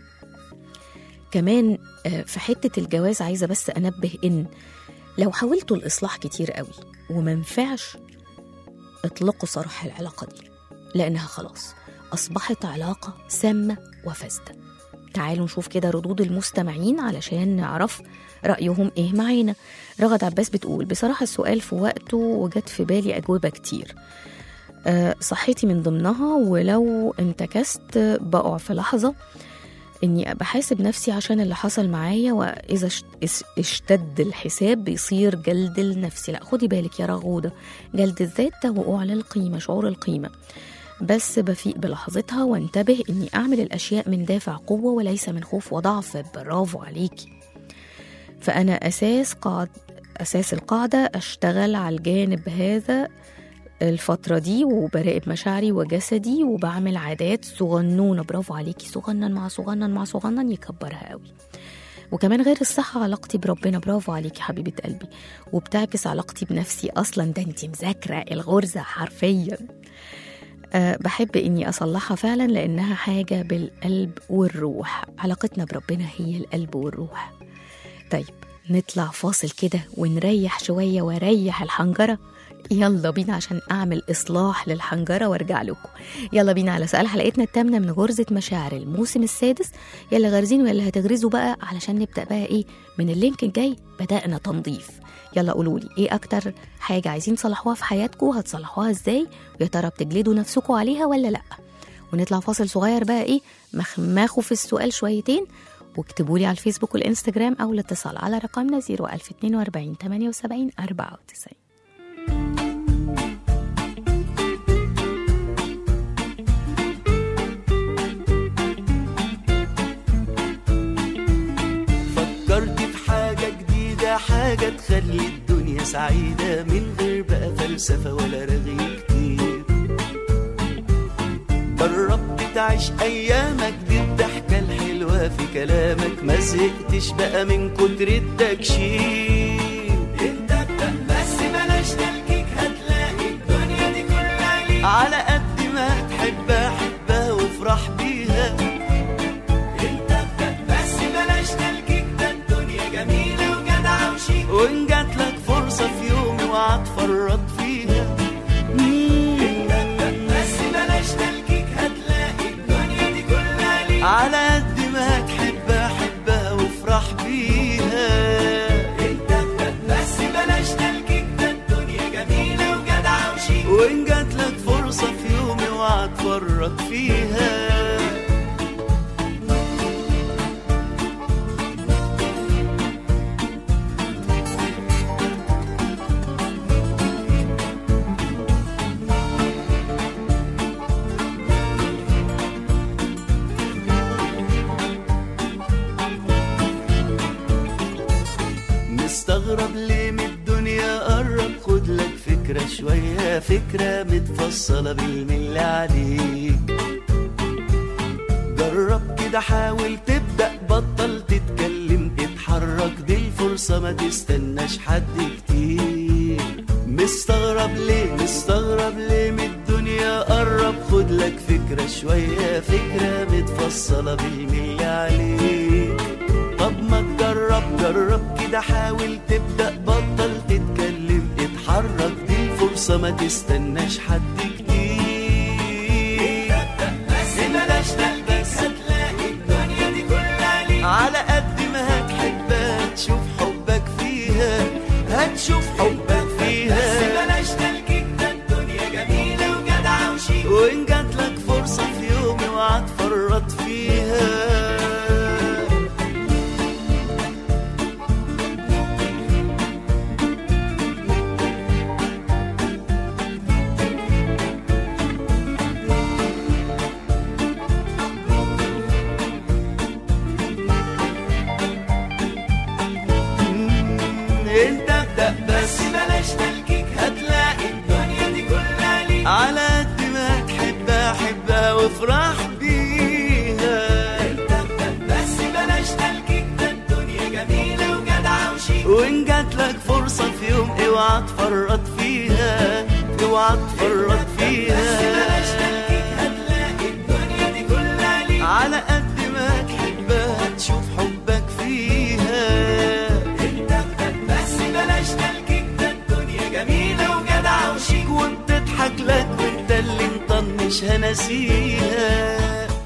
[SPEAKER 4] كمان آه، في حته الجواز عايزه بس انبه ان لو حاولتوا الاصلاح كتير قوي ومنفعش اطلقوا سراح العلاقه دي لانها خلاص اصبحت علاقه سامه وفاسده تعالوا نشوف كده ردود المستمعين علشان نعرف رأيهم إيه معانا رغد عباس بتقول بصراحة السؤال في وقته وجت في بالي أجوبة كتير أه صحتي من ضمنها ولو انتكست بقع في لحظة إني بحاسب نفسي عشان اللي حصل معايا وإذا اشت- اس- اشتد الحساب بيصير جلد النفسي لا خدي بالك يا رغودة جلد الذات ده وقوع للقيمة شعور القيمة بس بفيق بلحظتها وانتبه اني اعمل الاشياء من دافع قوه وليس من خوف وضعف برافو عليكي فانا اساس قاعد اساس القاعده اشتغل على الجانب هذا الفترة دي وبراقب مشاعري وجسدي وبعمل عادات صغنونة برافو عليكي صغنن مع صغنن مع صغنن يكبرها قوي وكمان غير الصحة علاقتي بربنا برافو عليكي حبيبة قلبي وبتعكس علاقتي بنفسي أصلا ده انتي مذاكرة الغرزة حرفيا أه بحب إني أصلحها فعلا لأنها حاجة بالقلب والروح علاقتنا بربنا هي القلب والروح طيب نطلع فاصل كده ونريح شوية واريح الحنجرة يلا بينا عشان أعمل إصلاح للحنجرة وارجع لكم يلا بينا على سؤال حلقتنا التامنة من غرزة مشاعر الموسم السادس يلا غارزين ويلا هتغرزوا بقى علشان نبدأ بقى إيه من اللينك الجاي بدأنا تنظيف يلا قولوا لي ايه اكتر حاجه عايزين تصلحوها في حياتكم هتصلحوها ازاي ويا ترى بتجلدوا نفسكم عليها ولا لا ونطلع فاصل صغير بقى ايه مخماخوا في السؤال شويتين واكتبوا لي على الفيسبوك والانستجرام او الاتصال على رقمنا 01042 78 94
[SPEAKER 5] فكرت في حاجة جديدة حاجة تخلي الدنيا سعيدة من غير بقى فلسفة ولا رغي كتير جربت تعيش أيامك دي الضحكة الحلوة في كلامك ما زهقتش بقى من كتر التكشير انت ابدأ بس بلاش تلكيك هتلاقي الدنيا دي كلها ليك على قد ما تحبها حبها وافرح بيها انت ابدأ بس بلاش تلكيك ده الدنيا جميلة على قد ما تحبها حبها وافرح بيها انت بس بلاش تلكيك ده الدنيا جميلة وجدعة وشيك وان جاتلك فرصة في يوم اوعى تفرط فيها مستغرب ليه من الدنيا قرب خد لك فكرة شوية فكرة متفصلة بالملي عليك جرب كده حاول تبدأ بطل تتكلم اتحرك دي الفرصة ما تستناش حد كتير مستغرب ليه مستغرب ليه من الدنيا قرب خد لك فكرة شوية فكرة متفصلة بالملي عليك طب ما تجرب جرب كده حاول تبدأ بطل تتكلم اتحرك دي الفرصة ما تستناش حد كتير بس بلاش تلبس هتلاقي الدنيا دي كلها ليك على قد ما هتحبها تشوف حبك فيها هتشوف حبك فيها بس بلاش تلكيك ده الدنيا جميلة وجدعة وشيك وإن جاتلك فرصة في يوم اوعى تفرط فيها انت ابدأ بس بلاش تلكيك هتلاقي الدنيا دي كلها ليك على قد ما تحبها حبها وافرح بيها انت ابدأ بس بلاش تلكيك ده الدنيا جميلة وجدعة وشيك وان جاتلك فرصة في يوم اوعى تفرط فيها اوعى تفرط فيها بس بلاش تلكيك هتلاقي الدنيا دي كلها ليك على قد ما تحبها تشوف حبك فيها انت بس بلاش تلكيك ده الدنيا جميلة وجدعة وشيك وبتضحك لك وانت اللي مطنش هنسيها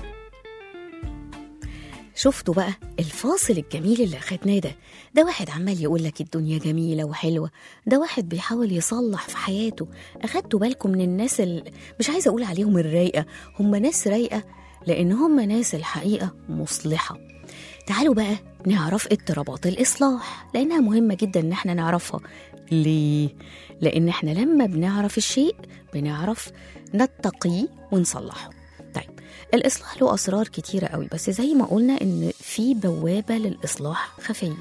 [SPEAKER 4] شفتوا بقى الفاصل الجميل اللي اخدناه ده ده واحد عمال يقول لك الدنيا جميلة وحلوة ده واحد بيحاول يصلح في حياته أخدتوا بالكم من الناس اللي مش عايزة أقول عليهم الرايقة هم ناس رايقة لأن هم ناس الحقيقة مصلحة تعالوا بقى نعرف اضطرابات الإصلاح لأنها مهمة جدا إن احنا نعرفها ليه؟ لأن احنا لما بنعرف الشيء بنعرف نتقيه ونصلحه طيب الإصلاح له أسرار كتيرة قوي بس زي ما قلنا إن في بوابة للإصلاح خفية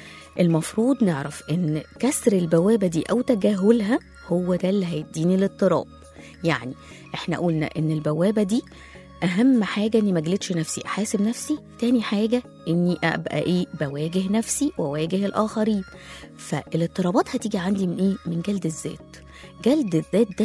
[SPEAKER 4] المفروض نعرف إن كسر البوابة دي أو تجاهلها هو ده اللي هيديني الاضطراب يعني احنا قلنا إن البوابة دي أهم حاجة إني ما اجلدش نفسي أحاسب نفسي تاني حاجة إني أبقى إيه بواجه نفسي وأواجه الآخرين فالاضطرابات هتيجي عندي من إيه من جلد الذات جلد الذات ده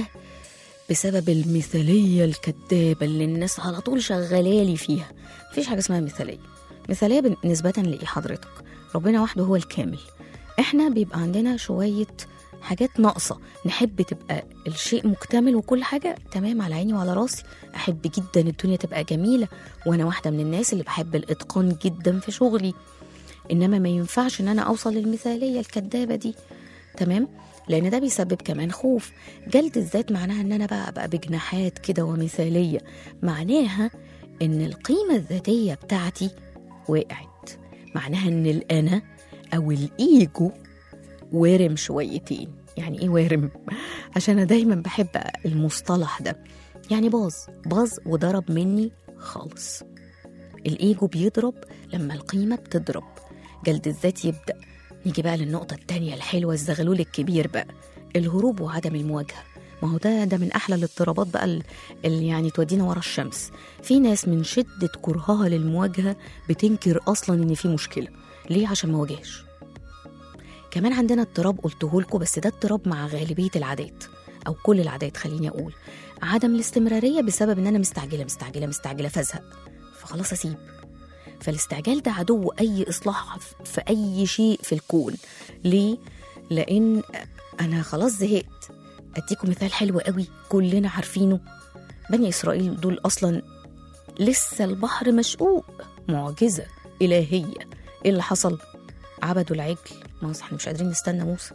[SPEAKER 4] بسبب المثالية الكدابة اللي الناس على طول شغالالي فيها مفيش حاجة اسمها مثالية مثالية بن- نسبة لإيه حضرتك ربنا وحده هو الكامل احنا بيبقى عندنا شوية حاجات ناقصة نحب تبقى الشيء مكتمل وكل حاجة تمام على عيني وعلى راسي أحب جدا الدنيا تبقى جميلة وأنا واحدة من الناس اللي بحب الإتقان جدا في شغلي إنما ما ينفعش إن أنا أوصل للمثالية الكدابة دي تمام لأن ده بيسبب كمان خوف جلد الذات معناها إن أنا بقى أبقى بجناحات كده ومثالية معناها إن القيمة الذاتية بتاعتي وقعت معناها إن الأنا أو الإيجو وارم شويتين يعني ايه وارم عشان انا دايما بحب المصطلح ده يعني باظ باظ وضرب مني خالص الايجو بيضرب لما القيمه بتضرب جلد الذات يبدا نيجي بقى للنقطه التانية الحلوه الزغلول الكبير بقى الهروب وعدم المواجهه ما هو ده ده من احلى الاضطرابات بقى ال- اللي يعني تودينا ورا الشمس في ناس من شده كرهها للمواجهه بتنكر اصلا ان في مشكله ليه عشان ما واجهش كمان عندنا اضطراب قلته لكم بس ده اضطراب مع غالبية العادات أو كل العادات خليني أقول عدم الاستمرارية بسبب إن أنا مستعجلة مستعجلة مستعجلة فازهق فخلاص أسيب فالاستعجال ده عدو أي إصلاح في أي شيء في الكون ليه؟ لأن أنا خلاص زهقت أديكم مثال حلو قوي كلنا عارفينه بني إسرائيل دول أصلا لسه البحر مشقوق معجزة إلهية إيه اللي حصل؟ عبدوا العجل ما أصل احنا مش قادرين نستنى موسى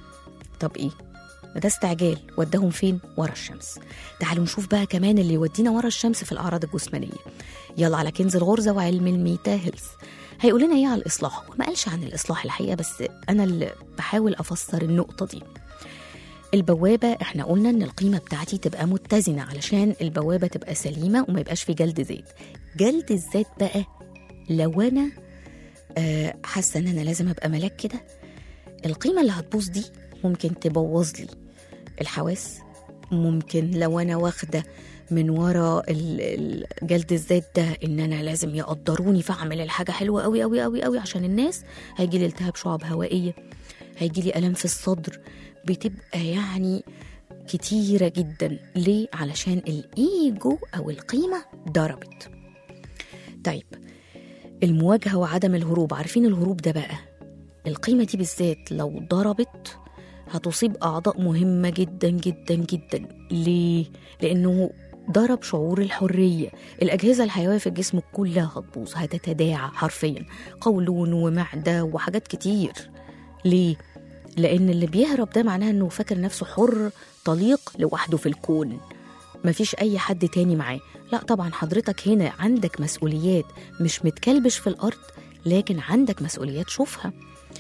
[SPEAKER 4] طب إيه؟ ما ده استعجال وداهم فين؟ ورا الشمس تعالوا نشوف بقى كمان اللي يودينا ورا الشمس في الأعراض الجسمانية يلا على كنز الغرزة وعلم الميتا هيلث هيقول لنا ايه على الاصلاح هو ما قالش عن الاصلاح الحقيقه بس انا اللي بحاول افسر النقطه دي البوابه احنا قلنا ان القيمه بتاعتي تبقى متزنه علشان البوابه تبقى سليمه وما يبقاش في جلد زيت جلد الذات بقى لو انا آه، حاسه ان انا لازم ابقى ملاك كده القيمه اللي هتبوظ دي ممكن تبوظ لي الحواس ممكن لو انا واخده من ورا ال- ال- جلد الذات ده ان انا لازم يقدروني فاعمل الحاجه حلوه قوي قوي قوي قوي عشان الناس هيجي لي التهاب شعب هوائيه هيجي لي الم في الصدر بتبقى يعني كتيره جدا ليه علشان الايجو او القيمه ضربت طيب المواجهه وعدم الهروب عارفين الهروب ده بقى القيمه دي بالذات لو ضربت هتصيب أعضاء مهمة جدا جدا جدا ليه؟ لأنه ضرب شعور الحرية الأجهزة الحيوية في الجسم كلها هتبوظ هتتداعى حرفيا قولون ومعدة وحاجات كتير ليه؟ لأن اللي بيهرب ده معناه إنه فاكر نفسه حر طليق لوحده في الكون مفيش أي حد تاني معاه لا طبعا حضرتك هنا عندك مسؤوليات مش متكلبش في الأرض لكن عندك مسؤوليات شوفها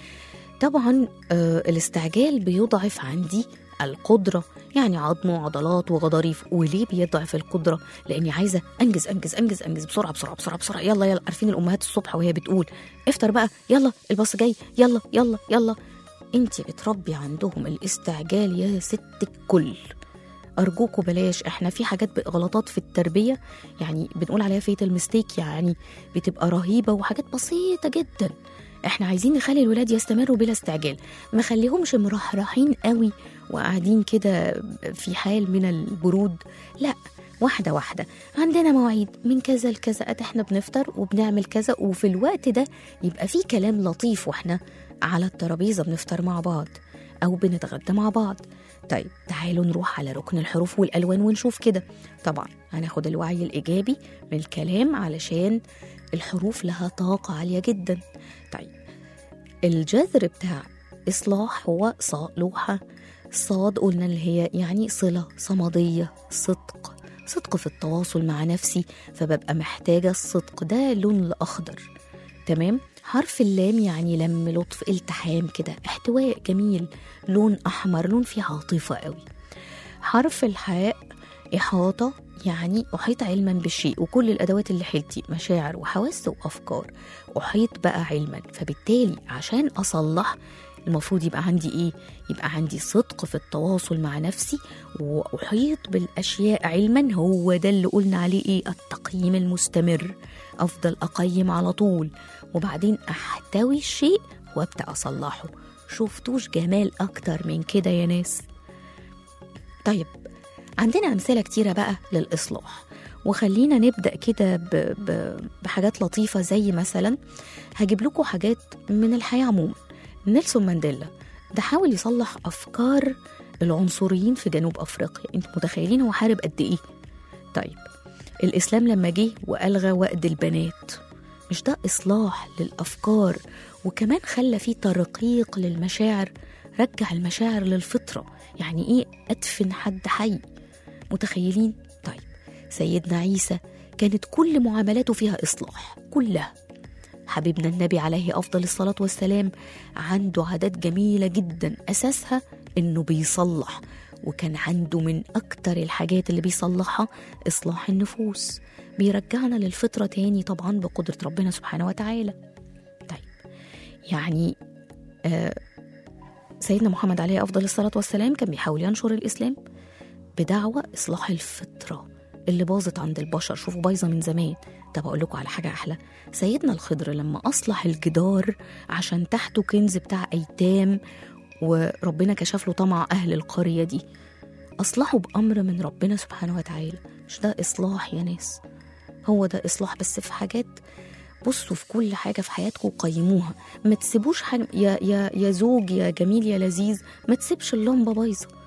[SPEAKER 4] طبعا آه الاستعجال بيضعف عندي القدرة يعني عظم وعضلات وغضاريف وليه بيضعف القدرة لأني عايزة أنجز أنجز أنجز أنجز بسرعة بسرعة بسرعة بسرعة يلا يلا عارفين الأمهات الصبح وهي بتقول افطر بقى يلا الباص جاي يلا يلا يلا انت بتربي عندهم الاستعجال يا ست الكل أرجوكوا بلاش احنا في حاجات غلطات في التربية يعني بنقول عليها فيتال ميستيك يعني بتبقى رهيبة وحاجات بسيطة جدا احنا عايزين نخلي الولاد يستمروا بلا استعجال ما خليهمش مرحرحين قوي وقاعدين كده في حال من البرود لا واحدة واحدة عندنا مواعيد من كذا لكذا قد احنا بنفطر وبنعمل كذا وفي الوقت ده يبقى في كلام لطيف واحنا على الترابيزة بنفطر مع بعض أو بنتغدى مع بعض طيب تعالوا نروح على ركن الحروف والألوان ونشوف كده طبعا هناخد الوعي الإيجابي من الكلام علشان الحروف لها طاقة عالية جدا طيب الجذر بتاع إصلاح هو صا لوحة صاد قلنا اللي هي يعني صلة صمدية صدق صدق في التواصل مع نفسي فببقى محتاجة الصدق ده اللون الأخضر تمام حرف اللام يعني لم لطف التحام كده احتواء جميل لون أحمر لون فيه عاطفة قوي حرف الحاء إحاطة يعني أحيط علما بالشيء وكل الأدوات اللي حيلتي مشاعر وحواس وأفكار أحيط بقى علما فبالتالي عشان أصلح المفروض يبقى عندي إيه؟ يبقى عندي صدق في التواصل مع نفسي وأحيط بالأشياء علما هو ده اللي قلنا عليه إيه؟ التقييم المستمر أفضل أقيم على طول وبعدين أحتوي الشيء وأبدأ أصلحه شفتوش جمال أكتر من كده يا ناس طيب عندنا أمثلة كتيرة بقى للإصلاح وخلينا نبدأ كده ب... ب... بحاجات لطيفة زي مثلا هجيب لكم حاجات من الحياة عموما نيلسون مانديلا ده حاول يصلح أفكار العنصريين في جنوب أفريقيا انتوا متخيلين هو حارب قد إيه طيب الإسلام لما جه وألغى وأد البنات مش ده إصلاح للأفكار وكمان خلى فيه ترقيق للمشاعر رجع المشاعر للفطرة يعني إيه أدفن حد حي متخيلين؟ طيب سيدنا عيسى كانت كل معاملاته فيها إصلاح كلها حبيبنا النبي عليه أفضل الصلاة والسلام عنده عادات جميلة جدا أساسها إنه بيصلح وكان عنده من أكتر الحاجات اللي بيصلحها إصلاح النفوس بيرجعنا للفطرة تاني طبعا بقدرة ربنا سبحانه وتعالى طيب يعني آه سيدنا محمد عليه أفضل الصلاة والسلام كان بيحاول ينشر الإسلام بدعوة إصلاح الفطرة اللي باظت عند البشر شوفوا بايظة من زمان طب أقول لكم على حاجة أحلى سيدنا الخضر لما أصلح الجدار عشان تحته كنز بتاع أيتام وربنا كشف له طمع أهل القرية دي أصلحوا بأمر من ربنا سبحانه وتعالى مش ده إصلاح يا ناس هو ده إصلاح بس في حاجات بصوا في كل حاجة في حياتكم قيموها ما تسيبوش حاجة يا, يا, يا زوج يا جميل يا لذيذ ما تسيبش اللمبة بايظة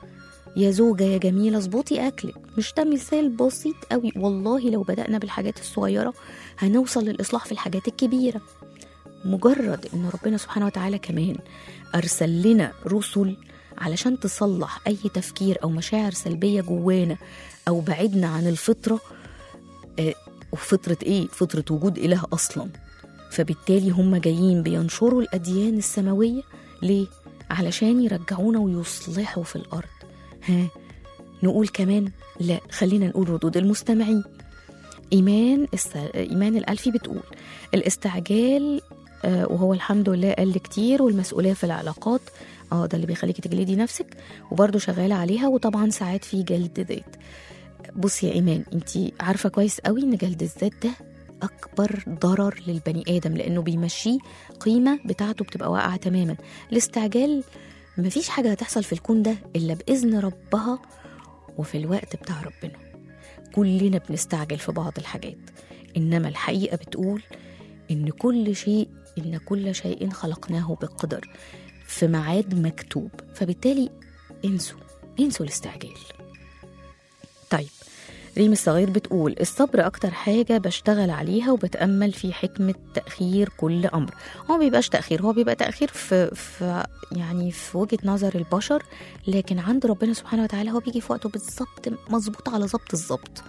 [SPEAKER 4] يا زوجة يا جميلة اظبطي أكلك مش ده مثال بسيط قوي والله لو بدأنا بالحاجات الصغيرة هنوصل للإصلاح في الحاجات الكبيرة مجرد إن ربنا سبحانه وتعالى كمان أرسل لنا رسل علشان تصلح أي تفكير أو مشاعر سلبية جوانا أو بعدنا عن الفطرة آه، وفطرة إيه؟ فطرة وجود إله أصلا فبالتالي هم جايين بينشروا الأديان السماوية ليه؟ علشان يرجعونا ويصلحوا في الأرض ها نقول كمان لا خلينا نقول ردود المستمعين إيمان الس... إيمان الألفي بتقول الاستعجال آه، وهو الحمد لله قل كتير والمسؤولية في العلاقات اه ده اللي بيخليكي تجلدي نفسك وبرضه شغالة عليها وطبعا ساعات في جلد ذات بصي يا إيمان انتي عارفة كويس قوي إن جلد الذات ده أكبر ضرر للبني آدم لأنه بيمشيه قيمة بتاعته بتبقى واقعة تماما الاستعجال مفيش حاجة هتحصل في الكون ده إلا بإذن ربها وفي الوقت بتاع ربنا كلنا بنستعجل في بعض الحاجات إنما الحقيقة بتقول إن كل شيء إن كل شيء خلقناه بقدر في ميعاد مكتوب فبالتالي انسوا انسوا الاستعجال طيب ريم الصغير بتقول الصبر أكتر حاجة بشتغل عليها وبتأمل في حكمة تأخير كل أمر هو ما بيبقاش تأخير هو بيبقى تأخير في, في يعني في وجهة نظر البشر لكن عند ربنا سبحانه وتعالى هو بيجي في وقته بالظبط مظبوط على ظبط الظبط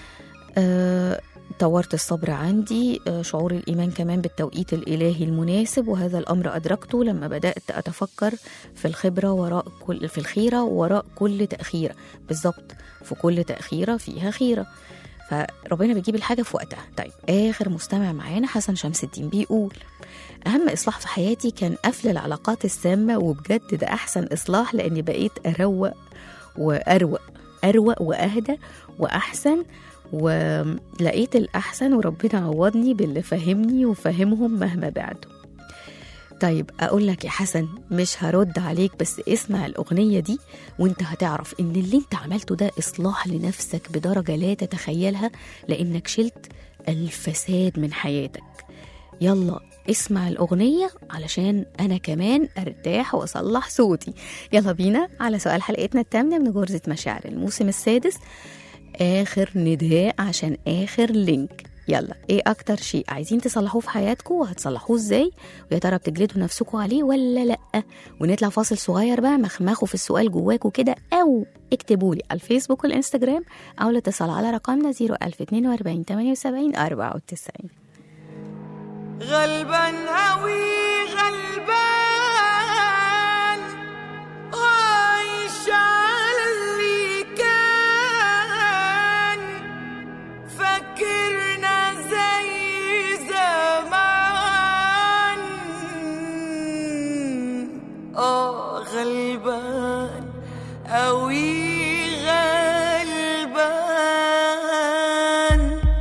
[SPEAKER 4] آه، طورت الصبر عندي آه، شعور الإيمان كمان بالتوقيت الإلهي المناسب وهذا الأمر أدركته لما بدأت أتفكر في الخبرة وراء كل في الخيرة وراء كل تأخيرة بالظبط في كل تأخيرة فيها خيرة فربنا بيجيب الحاجة في وقتها طيب آخر مستمع معانا حسن شمس الدين بيقول أهم إصلاح في حياتي كان قفل العلاقات السامة وبجد ده أحسن إصلاح لأني بقيت أروق وأروق أروق وأهدى وأحسن ولقيت الأحسن وربنا عوضني باللي فهمني وفهمهم مهما بعدوا طيب أقول لك يا حسن مش هرد عليك بس اسمع الأغنية دي وانت هتعرف إن اللي انت عملته ده إصلاح لنفسك بدرجة لا تتخيلها لأنك شلت الفساد من حياتك يلا اسمع الأغنية علشان أنا كمان أرتاح وأصلح صوتي يلا بينا على سؤال حلقتنا الثامنة من غرزة مشاعر الموسم السادس آخر نداء عشان آخر لينك يلا ايه اكتر شيء عايزين تصلحوه في حياتكم وهتصلحوه ازاي ويا ترى بتجلدوا نفسكم عليه ولا لا ونطلع فاصل صغير بقى مخمخوا في السؤال جواكوا كده او اكتبوا لي على الفيسبوك والانستجرام او الاتصال على رقمنا 01042 78 94
[SPEAKER 5] غلبان أوي غلبان عايش على اللي كان فكرنا زي زمان اه غلبان أوي غلبان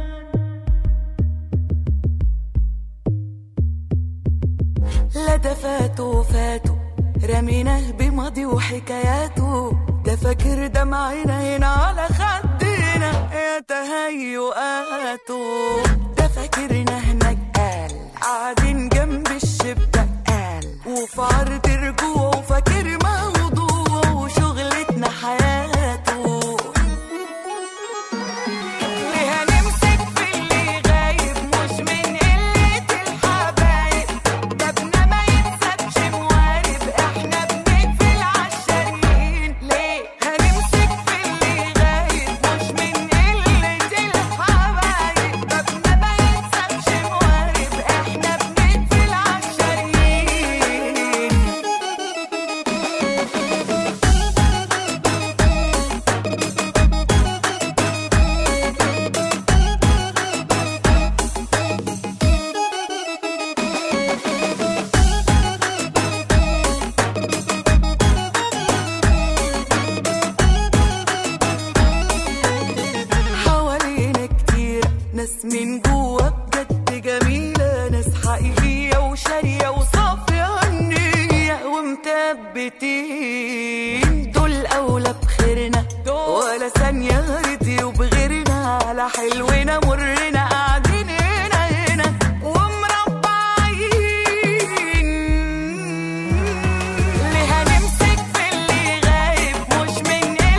[SPEAKER 5] لا ده فاتوا فاتوا رميناه بماضي وحكاياته ده فاكر دمعنا هنا على خدنا يا تهيؤاته ده فاكرنا هناك قال قاعدين جنب الشباك قال وفي عرض رجوعه وفاكر موضوعه وشغلتنا حياته ليه هنمسك في اللي غايب مش من قلة الحبايب ده ابنا ما يتسابش موارب احنا بنقفل عالشاريين ليه هنمسك في اللي غايب مش من قلة الحبايب ده ابنا ما يتسابش موارب احنا بنقفل عالشاريين حوالينا كتير ناس من جوا بجد جميلة ناس حقيقية وشارية وصافية النية ومثبتين دول أولى بخيرنا ولا ثانية رضيوا بغيرنا على حلونا مرنا قاعدين هنا هنا ومربعين ليه هنمسك في اللي غايب مش من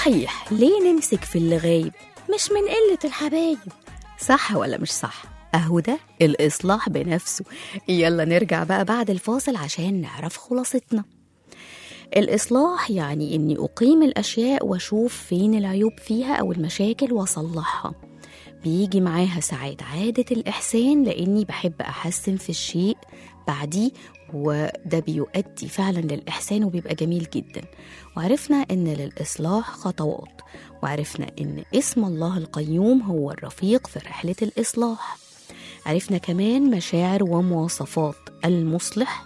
[SPEAKER 4] صحيح ليه نمسك في اللي غايب مش من قلة الحبايب صح ولا مش صح اهو ده الاصلاح بنفسه يلا نرجع بقى بعد الفاصل عشان نعرف خلاصتنا الإصلاح يعني إني أقيم الأشياء وأشوف فين العيوب فيها أو المشاكل وأصلحها بيجي معاها ساعات عادة الإحسان لأني بحب أحسن في الشيء بعديه وده بيؤدي فعلا للإحسان وبيبقى جميل جدا وعرفنا إن للإصلاح خطوات وعرفنا إن اسم الله القيوم هو الرفيق في رحلة الإصلاح عرفنا كمان مشاعر ومواصفات المصلح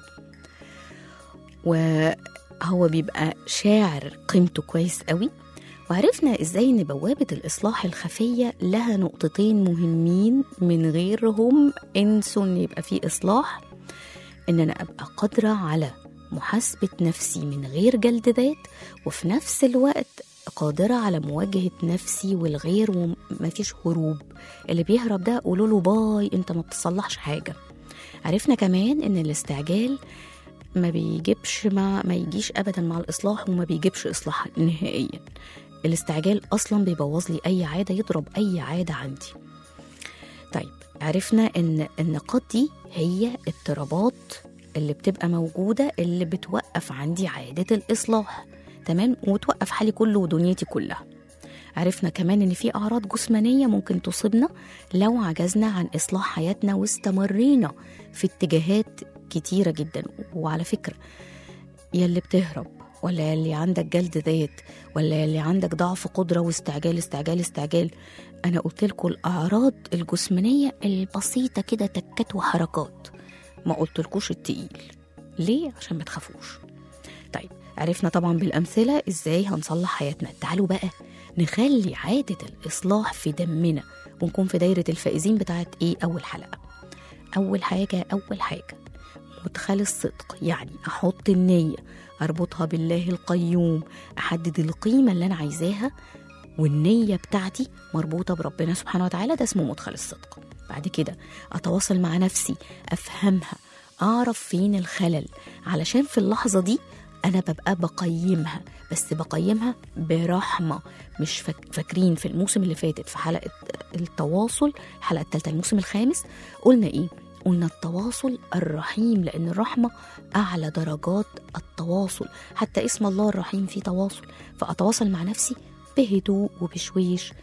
[SPEAKER 4] وهو بيبقى شاعر قيمته كويس قوي وعرفنا ازاي ان بوابة الاصلاح الخفية لها نقطتين مهمين من غيرهم انسوا ان يبقى في اصلاح ان انا ابقى قادرة على محاسبة نفسي من غير جلد ذات وفي نفس الوقت قادرة على مواجهة نفسي والغير ومفيش هروب اللي بيهرب ده قولوا له باي انت ما بتصلحش حاجة عرفنا كمان ان الاستعجال ما بيجيبش مع ما يجيش ابدا مع الاصلاح وما بيجيبش اصلاح نهائيا الاستعجال اصلا بيبوظ لي اي عاده يضرب اي عاده عندي طيب عرفنا ان النقاط دي هي اضطرابات اللي بتبقى موجوده اللي بتوقف عندي عاده الاصلاح تمام وتوقف حالي كله ودنيتي كلها عرفنا كمان ان في اعراض جسمانيه ممكن تصيبنا لو عجزنا عن اصلاح حياتنا واستمرينا في اتجاهات كتيره جدا وعلى فكره يلي بتهرب ولا يلي عندك جلد ذات ولا يلي عندك ضعف قدرة واستعجال استعجال استعجال أنا قلت لكم الأعراض الجسمانية البسيطة كده تكات وحركات ما قلتلكوش التقيل ليه؟ عشان ما تخافوش طيب عرفنا طبعا بالأمثلة إزاي هنصلح حياتنا تعالوا بقى نخلي عادة الإصلاح في دمنا ونكون في دايرة الفائزين بتاعت إيه أول حلقة أول حاجة أول حاجة مدخل الصدق يعني أحط النية أربطها بالله القيوم أحدد القيمة اللي أنا عايزاها والنية بتاعتي مربوطة بربنا سبحانه وتعالى ده اسمه مدخل الصدق بعد كده أتواصل مع نفسي أفهمها أعرف فين الخلل علشان في اللحظة دي أنا ببقى بقيمها بس بقيمها برحمة مش فاك- فاكرين في الموسم اللي فاتت في حلقة التواصل الحلقة الثالثة الموسم الخامس قلنا إيه؟ قلنا التواصل الرحيم لأن الرحمة أعلى درجات التواصل حتى اسم الله الرحيم فيه تواصل فأتواصل مع نفسي بهدوء وبشويش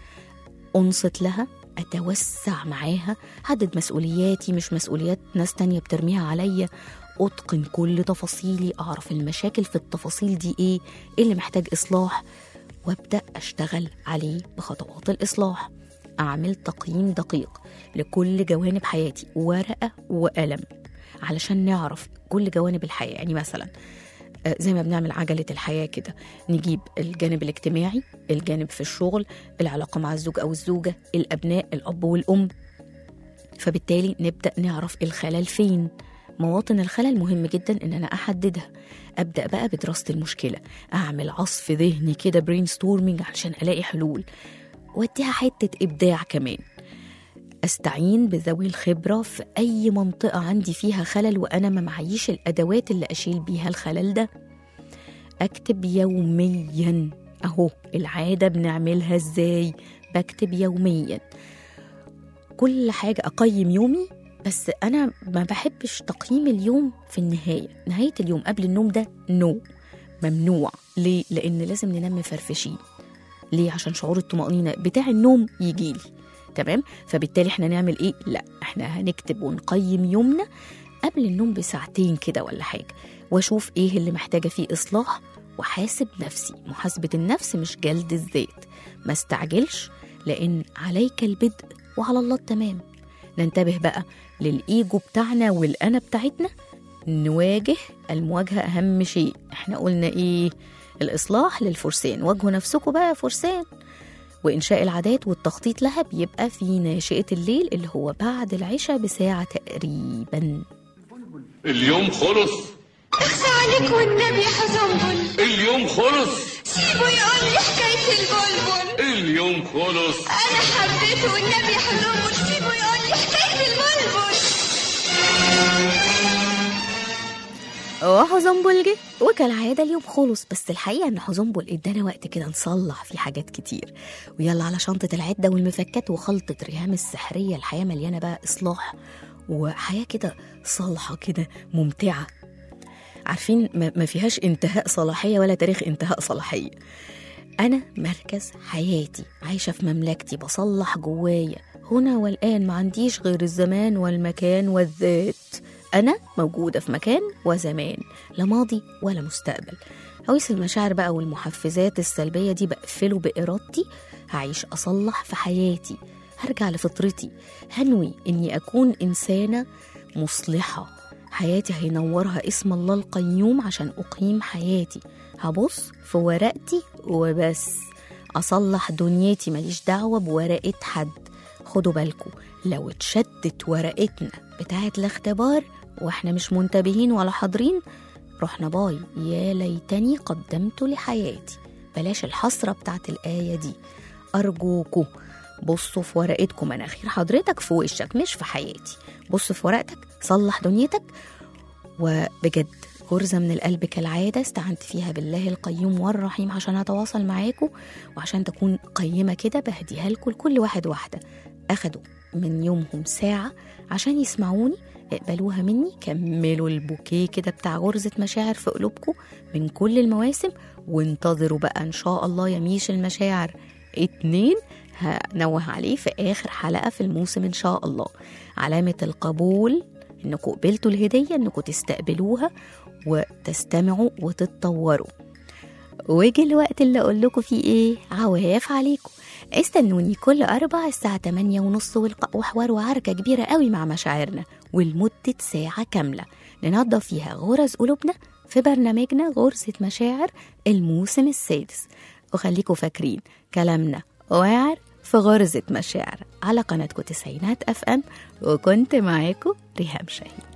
[SPEAKER 4] أنصت لها أتوسع معاها حدد مسؤولياتي مش مسؤوليات ناس تانية بترميها عليا أتقن كل تفاصيلي أعرف المشاكل في التفاصيل دي إيه إيه اللي محتاج إصلاح وابدأ أشتغل عليه بخطوات الإصلاح أعمل تقييم دقيق لكل جوانب حياتي ورقة وقلم علشان نعرف كل جوانب الحياة يعني مثلا آه، زي ما بنعمل عجلة الحياة كده نجيب الجانب الاجتماعي الجانب في الشغل العلاقة مع الزوج أو الزوجة الأبناء الأب والأم فبالتالي نبدأ نعرف الخلل فين مواطن الخلل مهم جدا ان انا احددها ابدا بقى بدراسه المشكله اعمل عصف ذهني كده برين ستورمينج علشان الاقي حلول واديها حته ابداع كمان استعين بذوي الخبره في اي منطقه عندي فيها خلل وانا ما معيش الادوات اللي اشيل بيها الخلل ده اكتب يوميا اهو العاده بنعملها ازاي بكتب يوميا كل حاجه اقيم يومي بس انا ما بحبش تقييم اليوم في النهايه نهايه اليوم قبل النوم ده نو ممنوع ليه لان لازم ننام مفرفشين ليه عشان شعور الطمأنينة بتاع النوم يجيلي تمام فبالتالي احنا نعمل ايه لا احنا هنكتب ونقيم يومنا قبل النوم بساعتين كده ولا حاجة واشوف ايه اللي محتاجة فيه اصلاح وحاسب نفسي محاسبة النفس مش جلد الذات ما استعجلش لان عليك البدء وعلى الله التمام ننتبه بقى للايجو بتاعنا والانا بتاعتنا نواجه المواجهة أهم شيء احنا قلنا ايه الإصلاح للفرسان واجهوا نفسكم بقى يا فرسان وإنشاء العادات والتخطيط لها بيبقى في ناشئة الليل اللي هو بعد العشاء بساعة تقريبا
[SPEAKER 7] اليوم خلص
[SPEAKER 6] اخفى عليك والنبي يا حزنبل
[SPEAKER 7] اليوم خلص
[SPEAKER 6] سيبه يقول لي حكاية البلبل
[SPEAKER 7] اليوم خلص
[SPEAKER 6] أنا حبيته والنبي يا حزنبل سيبه يقول لي حكاية البلبل
[SPEAKER 4] وحزنبل جه وكالعادة اليوم خلص بس الحقيقة إن حزنبل إدانا وقت كده نصلح فيه حاجات كتير ويلا على شنطة العدة والمفكات وخلطة ريهام السحرية الحياة مليانة بقى إصلاح وحياة كده صالحة كده ممتعة عارفين ما ما فيهاش انتهاء صلاحية ولا تاريخ انتهاء صلاحية أنا مركز حياتي عايشة في مملكتي بصلح جوايا هنا والآن ما عنديش غير الزمان والمكان والذات أنا موجودة في مكان وزمان لا ماضي ولا مستقبل هويس المشاعر بقى والمحفزات السلبية دي بقفله بإرادتي هعيش أصلح في حياتي هرجع لفطرتي هنوي إني أكون إنسانة مصلحة حياتي هينورها اسم الله القيوم عشان أقيم حياتي هبص في ورقتي وبس أصلح دنيتي ماليش دعوة بورقة حد خدوا بالكم لو اتشتت ورقتنا بتاعة الاختبار واحنا مش منتبهين ولا حاضرين رحنا باي يا ليتني قدمت لحياتي بلاش الحسرة بتاعت الآية دي أرجوكوا بصوا في ورقتكم مناخير حضرتك في وشك مش في حياتي بص في ورقتك صلح دنيتك وبجد غرزة من القلب كالعادة استعنت فيها بالله القيوم والرحيم عشان أتواصل معاكم وعشان تكون قيمة كده بهديها لكم لكل واحد واحدة أخدوا من يومهم ساعة عشان يسمعوني اقبلوها مني كملوا البوكيه كده بتاع غرزة مشاعر في قلوبكم من كل المواسم وانتظروا بقى إن شاء الله يميش المشاعر اتنين هنوه عليه في آخر حلقة في الموسم إن شاء الله علامة القبول إنكم قبلتوا الهدية إنكم تستقبلوها وتستمعوا وتتطوروا ويجي الوقت اللي أقول لكم فيه إيه عواف عليكم استنوني كل أربع الساعة 8 ونص والق- وحوار وعركة كبيرة قوي مع مشاعرنا ولمدة ساعة كاملة ننظف فيها غرز قلوبنا في برنامجنا غرزة مشاعر الموسم السادس وخليكم فاكرين كلامنا واعر في غرزة مشاعر على قناتكم تسعينات اف ام وكنت معاكم ريهام شاهين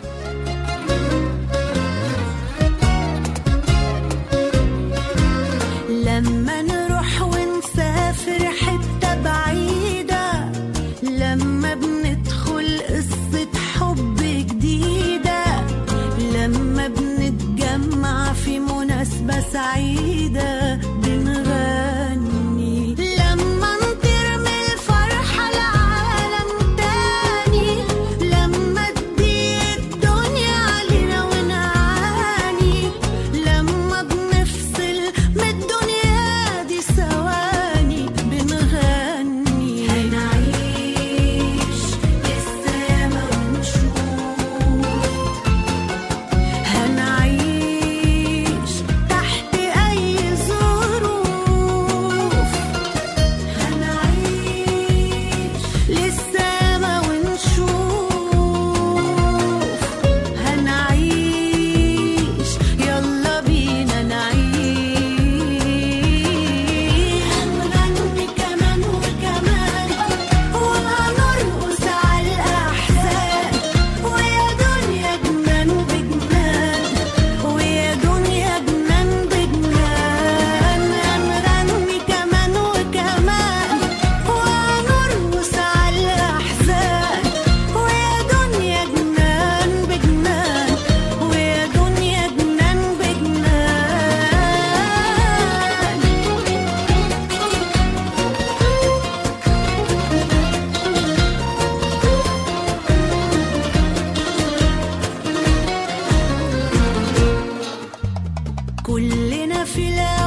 [SPEAKER 8] لما نروح ونسافر حتة بعيدة لما بندخل قصة حب جديدة لما بنتجمع في مناسبة سعيدة بنغني لما نطير من الفرحة لعالم تاني لما تضيق الدنيا علينا ونعاني لما بنفصل من الدنيا دي ثواني بنغني هنعيش السما ونشوف هنعيش تحت أي ظروف هنعيش للسما ونشوف هنعيش يلا بينا نعيش هنغني كمان وكمان وهنرقص على الأحزان ويا دنيا جنان بجنان ويا دنيا جنان بجنان هنغني كمان وكمان وهنرقص على الأحزان ويا دنيا جنان بجنان ويا دنيا جنان بجنان كلنا في ليلة